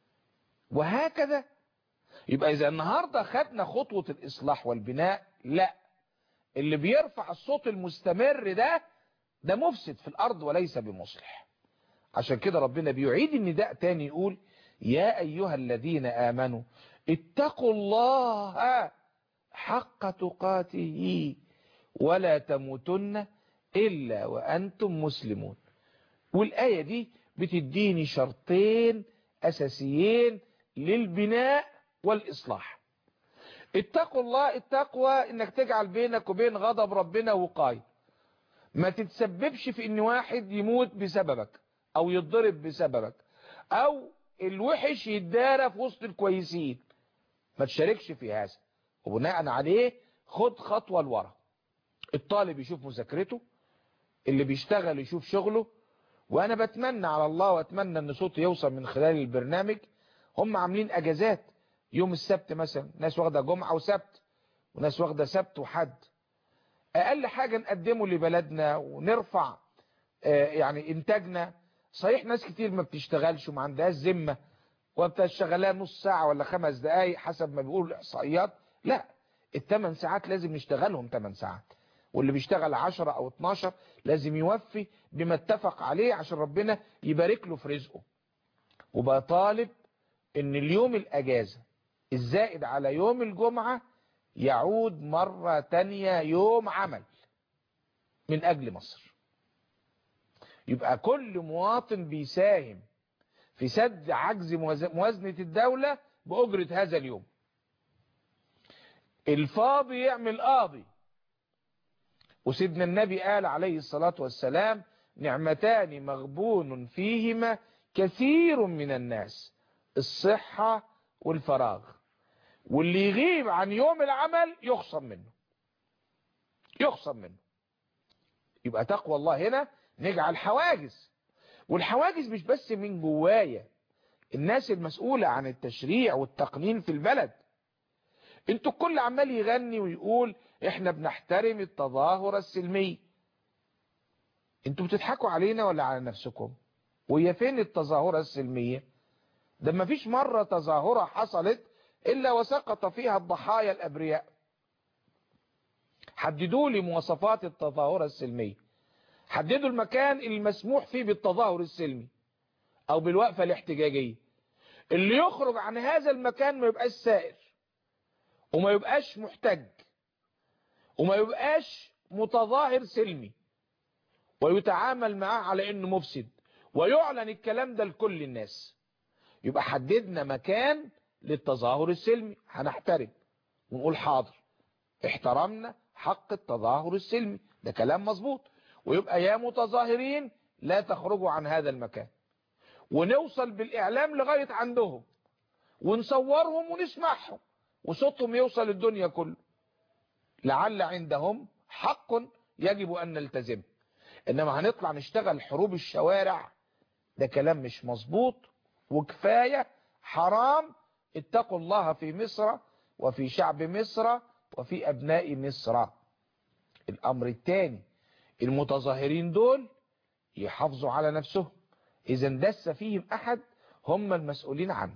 وهكذا يبقى اذا النهاردة خدنا خطوة الاصلاح والبناء لا اللي بيرفع الصوت المستمر ده ده مفسد في الارض وليس بمصلح عشان كده ربنا بيعيد النداء تاني يقول يا ايها الذين امنوا اتقوا الله حق تقاته ولا تموتن الا وانتم مسلمون والايه دي بتديني شرطين اساسيين للبناء والاصلاح اتقوا الله التقوى انك تجعل بينك وبين غضب ربنا وقاية ما تتسببش في ان واحد يموت بسببك او يتضرب بسببك او الوحش يتدارى في وسط الكويسين ما تشاركش في هذا وبناء عليه خد خطوة لورا الطالب يشوف مذاكرته اللي بيشتغل يشوف شغله وانا بتمنى على الله واتمنى ان صوتي يوصل من خلال البرنامج هم عاملين اجازات يوم السبت مثلا ناس واخده جمعة وسبت وناس واخده سبت وحد اقل حاجة نقدمه لبلدنا ونرفع يعني انتاجنا صحيح ناس كتير ما بتشتغلش وما عندهاش ذمة وبتشتغلها نص ساعة ولا خمس دقايق حسب ما بيقولوا الاحصائيات لا الثمان ساعات لازم نشتغلهم 8 ساعات واللي بيشتغل 10 او 12 لازم يوفي بما اتفق عليه عشان ربنا يبارك له في رزقه وبقى طالب ان اليوم الاجازة الزائد على يوم الجمعة يعود مرة تانية يوم عمل من اجل مصر يبقى كل مواطن بيساهم في سد عجز موازنة الدولة بأجرة هذا اليوم الفاضي يعمل قاضي وسيدنا النبي قال عليه الصلاة والسلام نعمتان مغبون فيهما كثير من الناس الصحة والفراغ واللي يغيب عن يوم العمل يخصم منه يخصم منه يبقى تقوى الله هنا نجعل حواجز والحواجز مش بس من جوايا الناس المسؤولة عن التشريع والتقنين في البلد انتوا الكل عمال يغني ويقول احنا بنحترم التظاهر السلمي انتوا بتضحكوا علينا ولا على نفسكم وهي فين التظاهرة السلمية ده ما فيش مرة تظاهرة حصلت الا وسقط فيها الضحايا الابرياء حددوا لي مواصفات التظاهرة السلمية حددوا المكان المسموح فيه بالتظاهر السلمي او بالوقفة الاحتجاجية اللي يخرج عن هذا المكان ما يبقاش سائر وما يبقاش محتج وما يبقاش متظاهر سلمي ويتعامل معاه على انه مفسد ويعلن الكلام ده لكل الناس يبقى حددنا مكان للتظاهر السلمي هنحترم ونقول حاضر احترمنا حق التظاهر السلمي ده كلام مظبوط ويبقى يا متظاهرين لا تخرجوا عن هذا المكان ونوصل بالإعلام لغاية عندهم ونصورهم ونسمعهم وصوتهم يوصل الدنيا كله لعل عندهم حق يجب أن نلتزمه إنما هنطلع نشتغل حروب الشوارع ده كلام مش مظبوط وكفاية حرام اتقوا الله في مصر وفي شعب مصر وفي أبناء مصر الأمر الثاني المتظاهرين دول يحافظوا على نفسهم إذا دس فيهم أحد هم المسؤولين عنه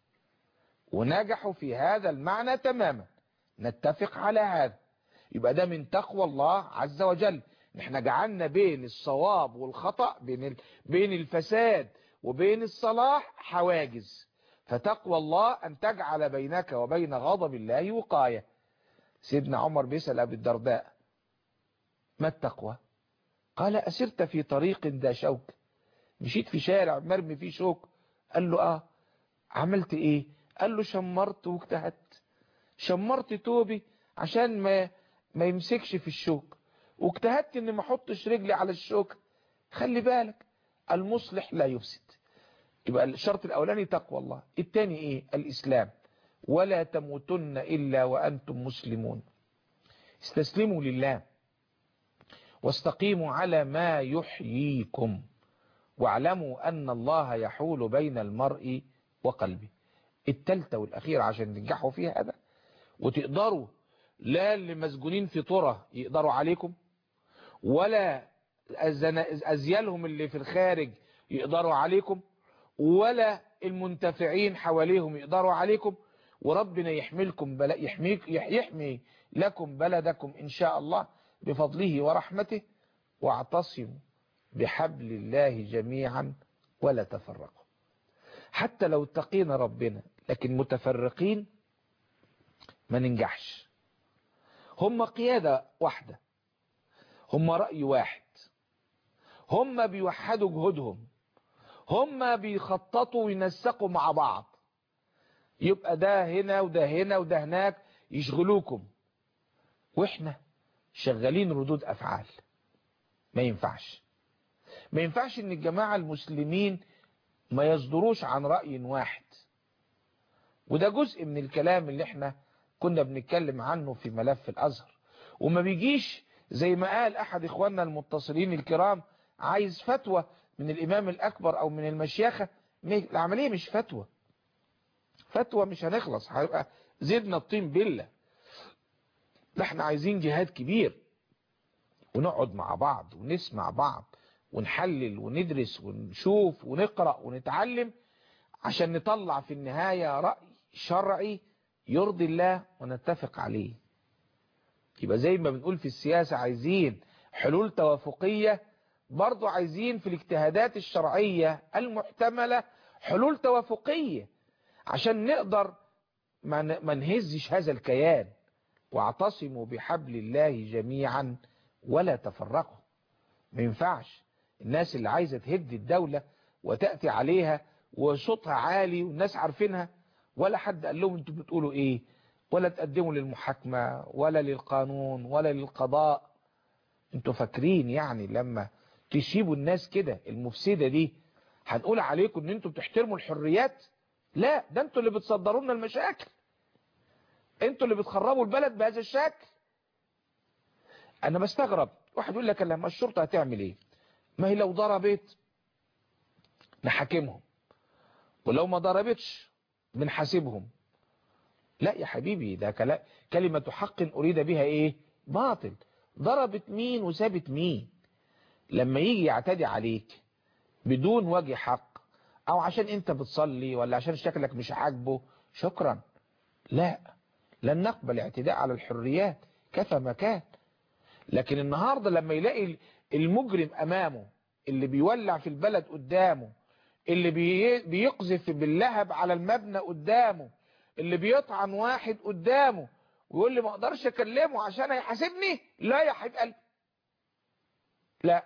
ونجحوا في هذا المعنى تماما نتفق على هذا يبقى ده من تقوى الله عز وجل نحن جعلنا بين الصواب والخطأ بين ال... بين الفساد وبين الصلاح حواجز فتقوى الله أن تجعل بينك وبين غضب الله وقاية سيدنا عمر بيسأل أبي الدرداء ما التقوى قال أسرت في طريق ذا شوك مشيت في شارع مرمي فيه شوك قال له اه عملت ايه قال له شمرت واجتهدت شمرت توبي عشان ما ما يمسكش في الشوك واجتهدت ان ما احطش رجلي على الشوك خلي بالك المصلح لا يفسد يبقى الشرط الاولاني تقوى الله الثاني ايه الاسلام ولا تموتن الا وانتم مسلمون استسلموا لله واستقيموا على ما يحييكم واعلموا أن الله يحول بين المرء وقلبه التالتة والأخيرة عشان تنجحوا في هذا وتقدروا لا اللي مسجونين في طرة يقدروا عليكم ولا أزيالهم اللي في الخارج يقدروا عليكم ولا المنتفعين حواليهم يقدروا عليكم وربنا يحملكم بل... يحميك... يحمي لكم بلدكم إن شاء الله بفضله ورحمته واعتصموا بحبل الله جميعا ولا تفرقوا حتى لو اتقينا ربنا لكن متفرقين ما ننجحش هم قيادة واحدة هم رأي واحد هم بيوحدوا جهودهم هم بيخططوا وينسقوا مع بعض يبقى ده هنا وده هنا وده هناك يشغلوكم واحنا شغالين ردود افعال ما ينفعش ما ينفعش ان الجماعة المسلمين ما يصدروش عن رأي واحد وده جزء من الكلام اللي احنا كنا بنتكلم عنه في ملف الازهر وما بيجيش زي ما قال احد اخواننا المتصلين الكرام عايز فتوى من الامام الاكبر او من المشيخة العملية مش فتوى فتوى مش هنخلص هيبقى زدنا الطين بلة ده احنا عايزين جهاد كبير ونقعد مع بعض ونسمع بعض ونحلل وندرس ونشوف ونقرأ ونتعلم عشان نطلع في النهاية رأي شرعي يرضي الله ونتفق عليه يبقى زي ما بنقول في السياسة عايزين حلول توافقية برضو عايزين في الاجتهادات الشرعية المحتملة حلول توافقية عشان نقدر ما نهزش هذا الكيان واعتصموا بحبل الله جميعا ولا تفرقوا ما ينفعش الناس اللي عايزة تهد الدولة وتأتي عليها وصوتها عالي والناس عارفينها ولا حد قال لهم انتوا بتقولوا ايه ولا تقدموا للمحاكمة ولا للقانون ولا للقضاء انتوا فاكرين يعني لما تسيبوا الناس كده المفسدة دي هنقول عليكم ان انتوا بتحترموا الحريات لا ده انتوا اللي بتصدروا لنا المشاكل انتوا اللي بتخربوا البلد بهذا الشكل انا بستغرب واحد يقول لك لما الشرطة هتعمل ايه ما هي لو ضربت نحاكمهم ولو ما ضربتش بنحاسبهم لا يا حبيبي ده كلا- كلمة حق أريد بها إيه باطل ضربت مين وسابت مين لما يجي يعتدي عليك بدون وجه حق أو عشان أنت بتصلي ولا عشان شكلك مش عاجبه شكرا لا لن نقبل اعتداء على الحريات كفى مكان لكن النهاردة لما يلاقي المجرم أمامه اللي بيولع في البلد قدامه اللي بي- بيقذف باللهب على المبنى قدامه اللي بيطعن واحد قدامه ويقول لي ما اقدرش اكلمه عشان هيحاسبني لا يا حبيب قلبي لا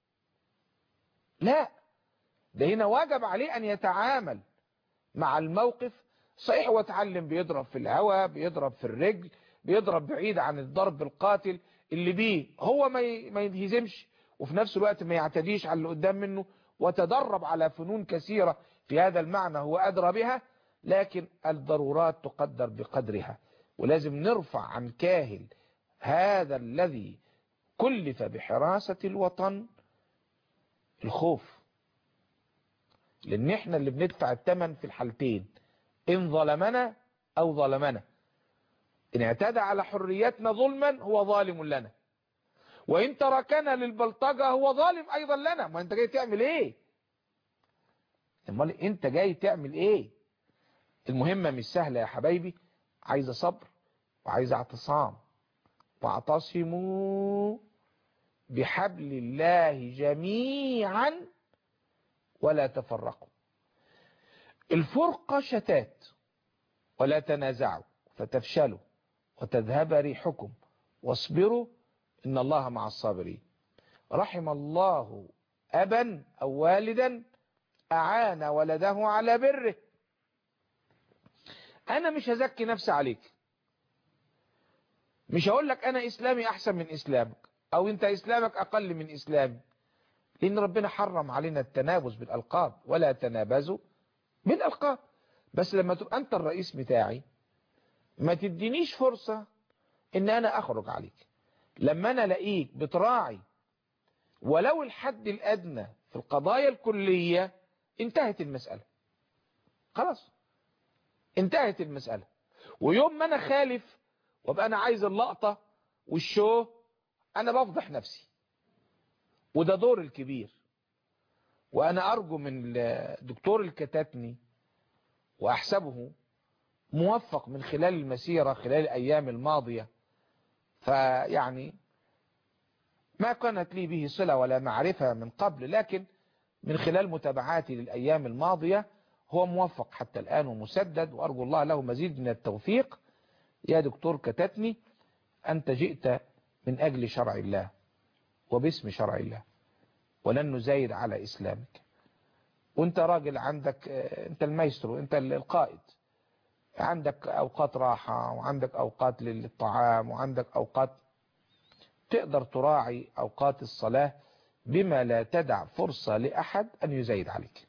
لا ده هنا واجب عليه ان يتعامل مع الموقف صحيح هو اتعلم بيضرب في الهواء بيضرب في الرجل بيضرب بعيد عن الضرب القاتل اللي بيه هو ما ي- ما ينهزمش وفي نفس الوقت ما يعتديش على اللي قدام منه وتدرب على فنون كثيرة في هذا المعنى هو أدرى بها لكن الضرورات تقدر بقدرها ولازم نرفع عن كاهل هذا الذي كلف بحراسة الوطن الخوف لان احنا اللي بندفع الثمن في الحالتين ان ظلمنا او ظلمنا ان اعتدى على حريتنا ظلما هو ظالم لنا وان تركنا للبلطجة هو ظالم ايضا لنا ما انت جاي تعمل ايه امال انت جاي تعمل ايه المهمة مش سهلة يا حبايبي عايزة صبر وعايزة اعتصام واعتصموا بحبل الله جميعا ولا تفرقوا الفرقة شتات ولا تنازعوا فتفشلوا وتذهب ريحكم واصبروا إن الله مع الصابرين رحم الله أبا أو والدا أعان ولده على بره أنا مش هزكي نفسي عليك مش هقول لك أنا إسلامي أحسن من إسلامك أو أنت إسلامك أقل من إسلامي لأن ربنا حرم علينا التنابز بالألقاب ولا تنابزوا بالألقاب بس لما تبقى أنت الرئيس بتاعي ما تدينيش فرصة إن أنا أخرج عليك لما أنا ألاقيك بتراعي ولو الحد الأدنى في القضايا الكلية انتهت المسألة خلاص انتهت المسألة ويوم ما أنا خالف وابقى أنا عايز اللقطة والشو أنا بفضح نفسي وده دور الكبير وأنا أرجو من الدكتور الكتاتني وأحسبه موفق من خلال المسيرة خلال الأيام الماضية فيعني ما كانت لي به صلة ولا معرفة من قبل لكن من خلال متابعاتي للأيام الماضية هو موفق حتى الآن ومسدد وأرجو الله له مزيد من التوفيق يا دكتور كتتني أنت جئت من أجل شرع الله وباسم شرع الله ولن نزايد على إسلامك وانت راجل عندك انت المايسترو انت القائد عندك أوقات راحة وعندك أوقات للطعام وعندك أوقات تقدر تراعي أوقات الصلاة بما لا تدع فرصة لأحد أن يزايد عليك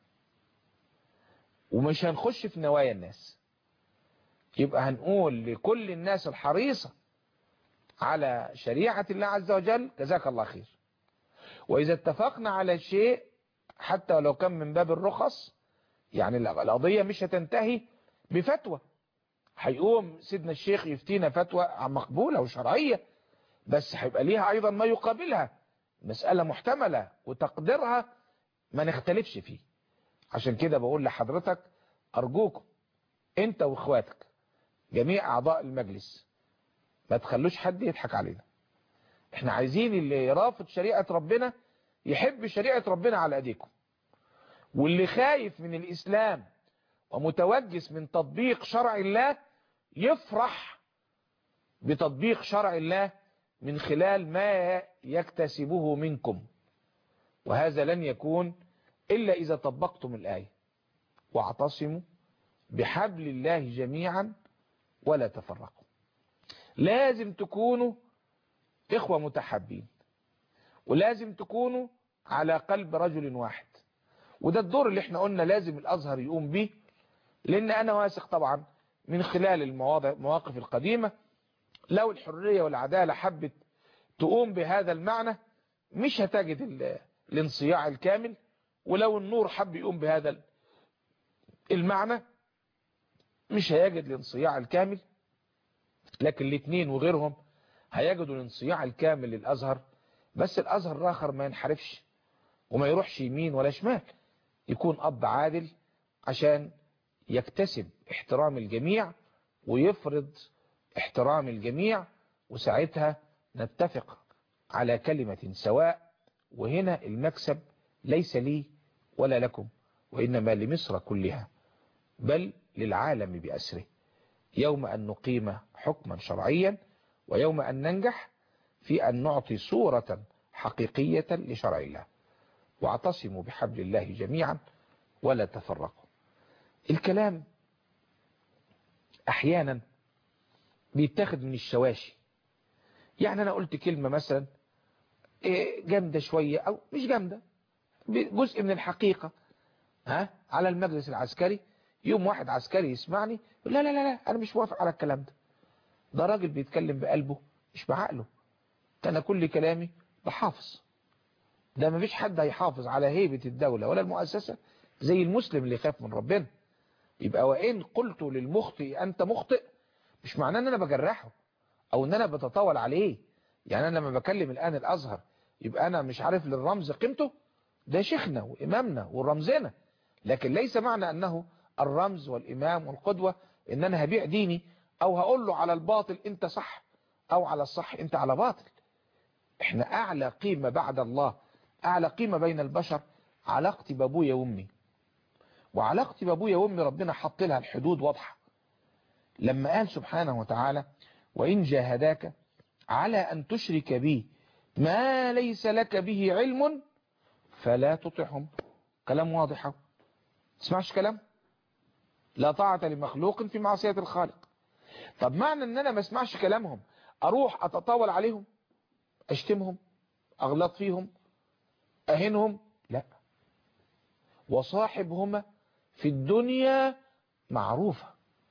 ومش هنخش في نوايا الناس يبقى هنقول لكل الناس الحريصة على شريعة الله عز وجل جزاك الله خير وإذا اتفقنا على شيء حتى ولو كان من باب الرخص يعني القضية مش هتنتهي بفتوى هيقوم سيدنا الشيخ يفتينا فتوى مقبولة وشرعية بس هيبقى ليها أيضا ما يقابلها مسألة محتملة وتقديرها ما نختلفش فيه عشان كده بقول لحضرتك أرجوكم أنت وإخواتك جميع أعضاء المجلس ما تخلوش حد يضحك علينا احنا عايزين اللي يرافض شريعة ربنا يحب شريعة ربنا على ايديكم واللي خايف من الإسلام ومتوجس من تطبيق شرع الله يفرح بتطبيق شرع الله من خلال ما يكتسبه منكم وهذا لن يكون إلا إذا طبقتم الآية واعتصموا بحبل الله جميعا ولا تفرقوا لازم تكونوا إخوة متحبين ولازم تكونوا على قلب رجل واحد وده الدور اللي احنا قلنا لازم الأزهر يقوم به لأن أنا واثق طبعا من خلال المواضع المواقف القديمة لو الحرية والعدالة حبت تقوم بهذا المعنى مش هتجد ال- الانصياع الكامل ولو النور حب يقوم بهذا المعنى مش هيجد الانصياع الكامل لكن الاثنين وغيرهم هيجدوا الانصياع الكامل للأزهر بس الأزهر الآخر ما ينحرفش وما يروحش يمين ولا شمال يكون أب عادل عشان يكتسب احترام الجميع ويفرض احترام الجميع وساعتها نتفق على كلمة سواء وهنا المكسب ليس لي ولا لكم وإنما لمصر كلها بل للعالم بأسره يوم أن نقيم حكما شرعيا ويوم أن ننجح في أن نعطي صورة حقيقية لشرع الله واعتصموا بحبل الله جميعا ولا تفرقوا الكلام أحيانا بيتاخد من الشواشي يعني أنا قلت كلمة مثلا إيه، جامدة شوية أو مش جامدة جزء من الحقيقة ها على المجلس العسكري يوم واحد عسكري يسمعني يقول لا لا لا لا أنا مش موافق على الكلام ده ده راجل بيتكلم بقلبه مش بعقله ده أنا كل كلامي بحافظ ده ما فيش حد هيحافظ على هيبة الدولة ولا المؤسسة زي المسلم اللي يخاف من ربنا يبقى وإن قلت للمخطئ أنت مخطئ مش معناه أن أنا بجرحه أو أن أنا بتطاول عليه يعني أنا لما بكلم الآن الأزهر يبقى أنا مش عارف للرمز قيمته ده شيخنا وإمامنا ورمزنا لكن ليس معنى أنه الرمز والإمام والقدوة إن أنا هبيع ديني أو هقول له على الباطل أنت صح أو على الصح أنت على باطل احنا أعلى قيمة بعد الله أعلى قيمة بين البشر علاقتي بأبويا وأمي وعلاقتي بأبويا وأمي ربنا حط لها الحدود واضحة لما قال سبحانه وتعالى وإن جاهداك على أن تشرك بي ما ليس لك به علم فلا تطعهم كلام واضح أهو. تسمعش كلام لا طاعة لمخلوق في معصية الخالق طب معنى ان انا ما اسمعش كلامهم اروح اتطاول عليهم اشتمهم اغلط فيهم اهنهم لا وصاحبهما في الدنيا معروفة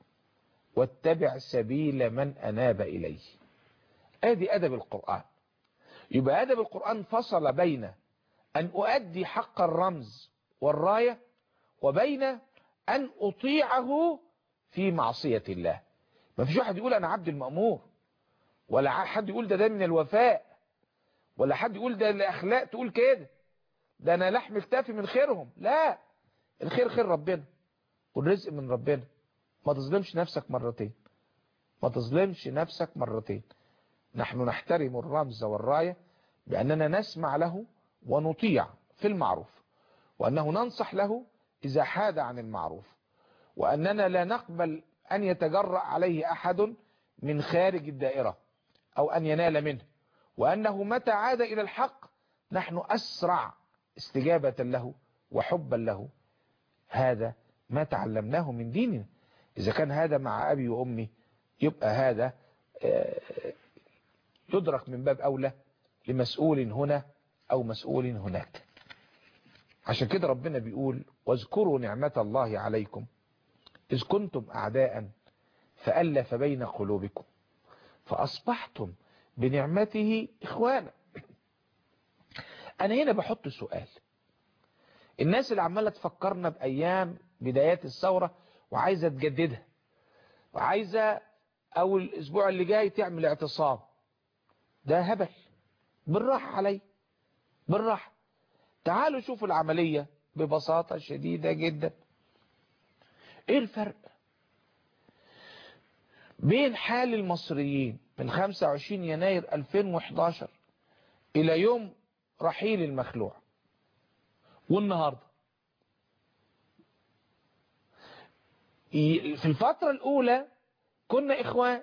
واتبع سبيل من اناب اليه ادي ادب القرآن يبقى ادب القرآن فصل بين ان اؤدي حق الرمز والراية وبين ان اطيعه في معصية الله ما فيش واحد يقول انا عبد المأمور ولا حد يقول ده ده من الوفاء ولا حد يقول ده الاخلاق تقول كده ده انا لحم اكتافي من خيرهم لا الخير خير ربنا والرزق من ربنا ما تظلمش نفسك مرتين ما تظلمش نفسك مرتين نحن نحترم الرمز والراية بأننا نسمع له ونطيع في المعروف وأنه ننصح له إذا حاد عن المعروف وأننا لا نقبل أن يتجرأ عليه أحد من خارج الدائرة أو أن ينال منه وأنه متى عاد إلى الحق نحن أسرع استجابة له وحبا له هذا ما تعلمناه من ديننا إذا كان هذا مع أبي وأمي يبقى هذا يدرك من باب أولى لمسؤول هنا أو مسؤول هناك عشان كده ربنا بيقول واذكروا نعمة الله عليكم إذ كنتم أعداء فألف بين قلوبكم فأصبحتم بنعمته إخوانا أنا هنا بحط سؤال الناس اللي عمالة تفكرنا بأيام بدايات الثورة وعايزة تجددها وعايزة أول الأسبوع اللي جاي تعمل اعتصام ده هبل بالراحة علي بالراحة تعالوا شوفوا العملية ببساطة شديدة جدا ايه الفرق بين حال المصريين من 25 يناير 2011 الى يوم رحيل المخلوع والنهاردة في الفترة الاولى كنا اخوان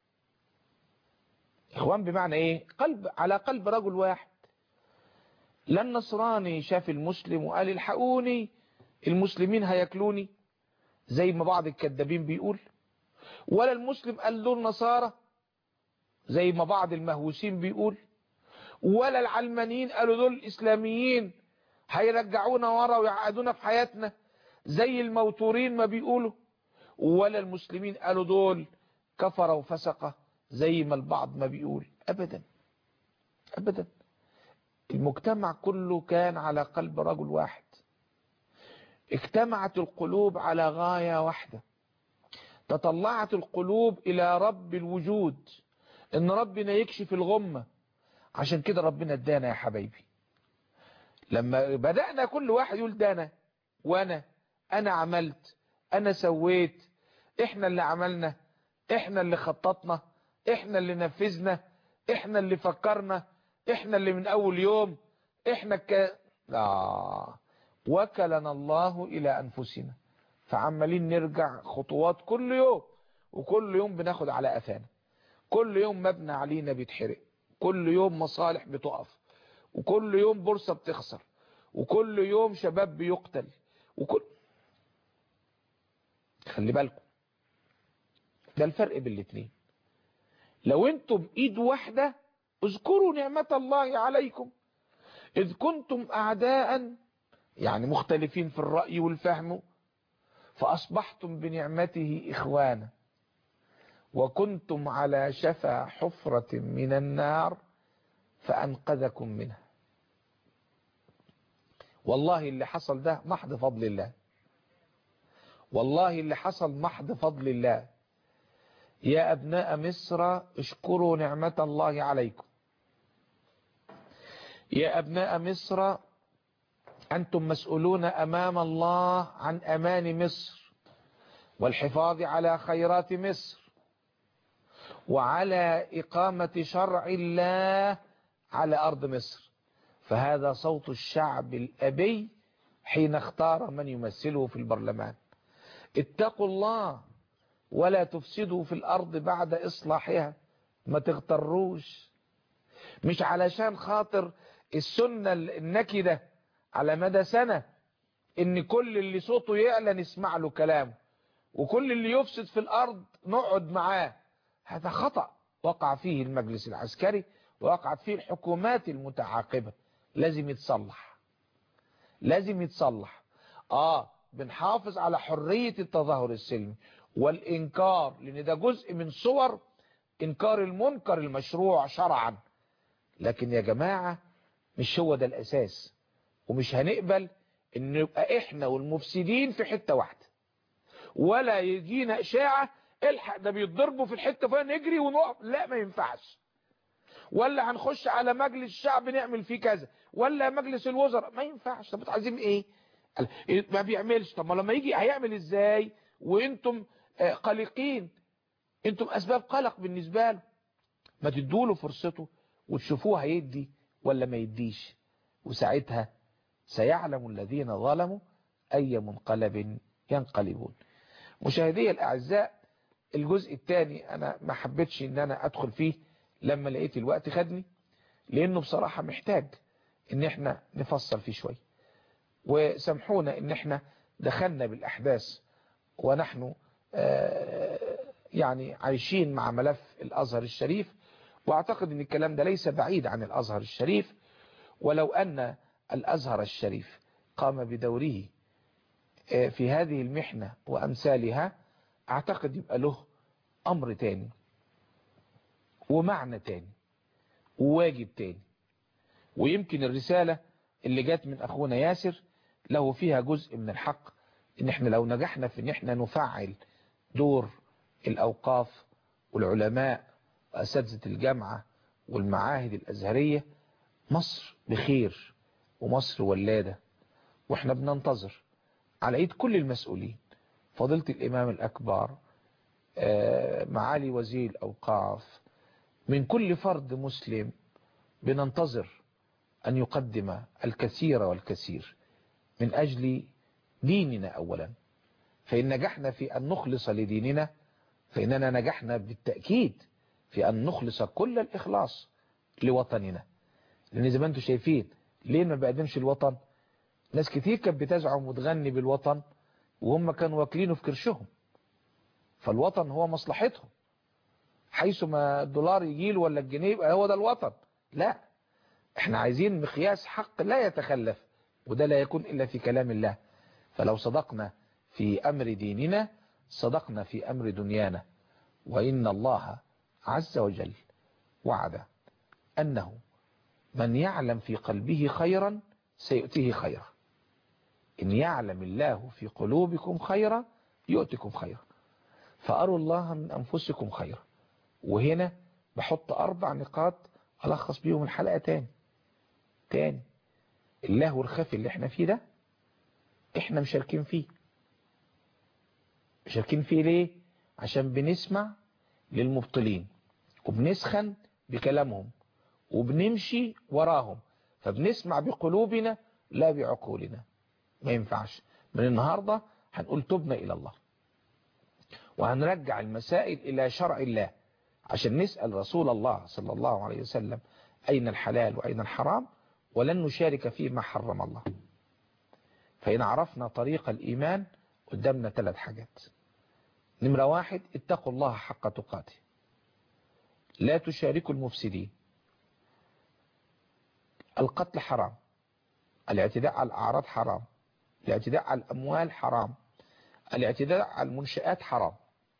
اخوان بمعنى ايه قلب على قلب رجل واحد لا النصراني شاف المسلم وقال الحقوني المسلمين هياكلوني زي ما بعض الكذابين بيقول ولا المسلم قال له النصارى زي ما بعض المهووسين بيقول ولا العلمانيين قالوا دول الاسلاميين هيرجعونا ورا ويعقدونا في حياتنا زي الموتورين ما بيقولوا ولا المسلمين قالوا دول كفر وفسقة زي ما البعض ما بيقول أبدا أبدا المجتمع كله كان على قلب رجل واحد اجتمعت القلوب على غاية واحدة تطلعت القلوب إلى رب الوجود إن ربنا يكشف الغمة عشان كده ربنا ادانا يا حبايبي لما بدأنا كل واحد يقول ده أنا وأنا أنا عملت أنا سويت إحنا اللي عملنا إحنا اللي خططنا إحنا اللي نفذنا إحنا اللي فكرنا إحنا اللي من أول يوم إحنا ك... لا وكلنا الله إلى أنفسنا فعمالين نرجع خطوات كل يوم وكل يوم بناخد على قفانا كل يوم مبنى علينا بيتحرق كل يوم مصالح بتقف وكل يوم بورصة بتخسر وكل يوم شباب بيقتل وكل خلي بالكم ده الفرق بين الاثنين لو انتم ايد واحدة اذكروا نعمة الله عليكم اذ كنتم اعداء يعني مختلفين في الرأي والفهم فاصبحتم بنعمته اخوانا وكنتم على شفا حفرة من النار فأنقذكم منها والله اللي حصل ده محض فضل الله والله اللي حصل محض فضل الله يا أبناء مصر اشكروا نعمة الله عليكم يا أبناء مصر أنتم مسؤولون أمام الله عن أمان مصر والحفاظ على خيرات مصر وعلى إقامة شرع الله على أرض مصر فهذا صوت الشعب الأبي حين اختار من يمثله في البرلمان اتقوا الله ولا تفسدوا في الأرض بعد إصلاحها ما تغتروش مش علشان خاطر السنة النكدة على مدى سنة ان كل اللي صوته يعلى نسمع له كلامه وكل اللي يفسد في الأرض نقعد معاه هذا خطأ وقع فيه المجلس العسكري ووقعت فيه الحكومات المتعاقبة لازم يتصلح لازم يتصلح اه بنحافظ على حرية التظاهر السلمي والإنكار لأن ده جزء من صور إنكار المنكر المشروع شرعا لكن يا جماعة مش هو ده الأساس ومش هنقبل ان يبقى احنا والمفسدين في حتة واحدة ولا يجينا اشاعة الحق ده بيتضربوا في الحتة فيها نجري ونقف لا ما ينفعش ولا هنخش على مجلس الشعب نعمل فيه كذا ولا مجلس الوزراء ما ينفعش طب عايزين ايه ما بيعملش طب ما لما يجي هيعمل ازاي وانتم قلقين انتم اسباب قلق بالنسبة له ما تدوله فرصته وتشوفوه هيدي ولا ما يديش وساعتها سيعلم الذين ظلموا أي منقلب ينقلبون مشاهدي الأعزاء الجزء الثاني أنا ما حبيتش أن أنا أدخل فيه لما لقيت الوقت خدني لأنه بصراحة محتاج أن احنا نفصل فيه شوي وسامحونا أن احنا دخلنا بالأحداث ونحن يعني عايشين مع ملف الأزهر الشريف واعتقد أن الكلام ده ليس بعيد عن الأزهر الشريف ولو أن الأزهر الشريف قام بدوره في هذه المحنة وأمثالها أعتقد يبقى له أمر تاني ومعنى تاني وواجب تاني ويمكن الرسالة اللي جات من أخونا ياسر له فيها جزء من الحق إن إحنا لو نجحنا في إن إحنا نفعل دور الأوقاف والعلماء وأساتذة الجامعة والمعاهد الأزهرية مصر بخير ومصر ولادة واحنا بننتظر على ايد كل المسؤولين فضيلة الامام الاكبر معالي وزير الاوقاف من كل فرد مسلم بننتظر ان يقدم الكثير والكثير من اجل ديننا اولا فان نجحنا في ان نخلص لديننا فاننا نجحنا بالتأكيد في ان نخلص كل الاخلاص لوطننا لان زي ما انتم شايفين ليه ما بقدمش الوطن ناس كتير كانت بتزعم وتغني بالوطن وهم كانوا واكلينه في كرشهم فالوطن هو مصلحتهم حيث ما الدولار يجيله ولا الجنيه يبقى هو ده الوطن لا احنا عايزين مقياس حق لا يتخلف وده لا يكون إلا في كلام الله فلو صدقنا في أمر ديننا صدقنا في أمر دنيانا وإن الله عز وجل وعد أنه من يعلم في قلبه خيرا سيؤتيه خيرا إن يعلم الله في قلوبكم خيرا يؤتكم خيرا فأروا الله من أنفسكم خيرا وهنا بحط أربع نقاط ألخص بيهم الحلقة تاني تاني اللهو الخفي اللي احنا فيه ده احنا مشاركين فيه مشاركين فيه ليه عشان بنسمع للمبطلين وبنسخن بكلامهم وبنمشي وراهم فبنسمع بقلوبنا لا بعقولنا ما ينفعش من النهاردة هنقول تبنا إلى الله وهنرجع المسائل إلى شرع الله عشان نسأل رسول الله صلى الله عليه وسلم أين الحلال وأين الحرام ولن نشارك فيما حرم الله فإن عرفنا طريق الإيمان قدامنا ثلاث حاجات نمرة واحد اتقوا الله حق تقاته لا تشاركوا المفسدين القتل حرام الاعتداء على الأعراض حرام الاعتداء على الأموال حرام الاعتداء على المنشآت حرام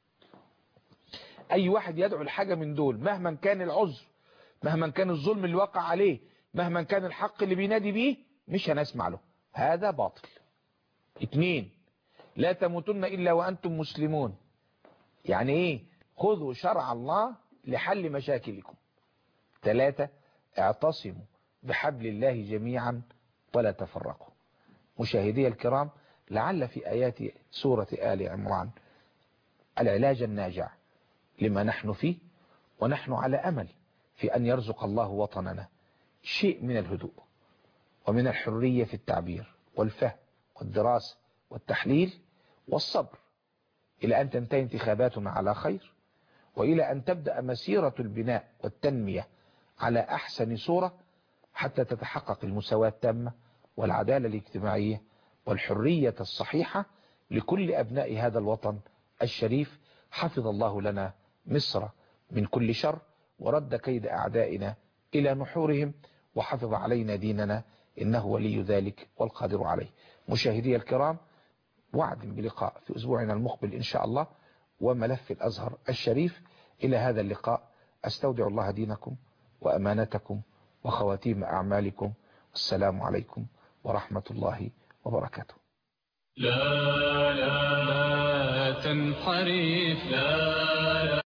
أي واحد يدعو الحاجة من دول مهما كان العذر مهما كان الظلم اللي وقع عليه مهما كان الحق اللي بينادي بيه مش هنسمع له هذا باطل اتنين لا تموتن إلا وأنتم مسلمون يعني ايه خذوا شرع الله لحل مشاكلكم ثلاثة اعتصموا بحبل الله جميعا ولا تفرقوا مشاهدي الكرام لعل في آيات سورة آل عمران العلاج الناجع لما نحن فيه ونحن على أمل في أن يرزق الله وطننا شيء من الهدوء ومن الحرية في التعبير والفهم والدراسة والتحليل والصبر إلى أن تنتهي انتخاباتنا على خير وإلى أن تبدأ مسيرة البناء والتنمية على أحسن صورة حتى تتحقق المساواة التامة والعدالة الاجتماعية والحرية الصحيحة لكل أبناء هذا الوطن الشريف حفظ الله لنا مصر من كل شر ورد كيد أعدائنا إلى نحورهم وحفظ علينا ديننا إنه ولي ذلك والقادر عليه مشاهدي الكرام وعد بلقاء في أسبوعنا المقبل إن شاء الله وملف الأزهر الشريف إلى هذا اللقاء أستودع الله دينكم وأمانتكم وخواتيم أعمالكم السلام عليكم ورحمة الله وبركاته لا لا لا تنحرف لا لا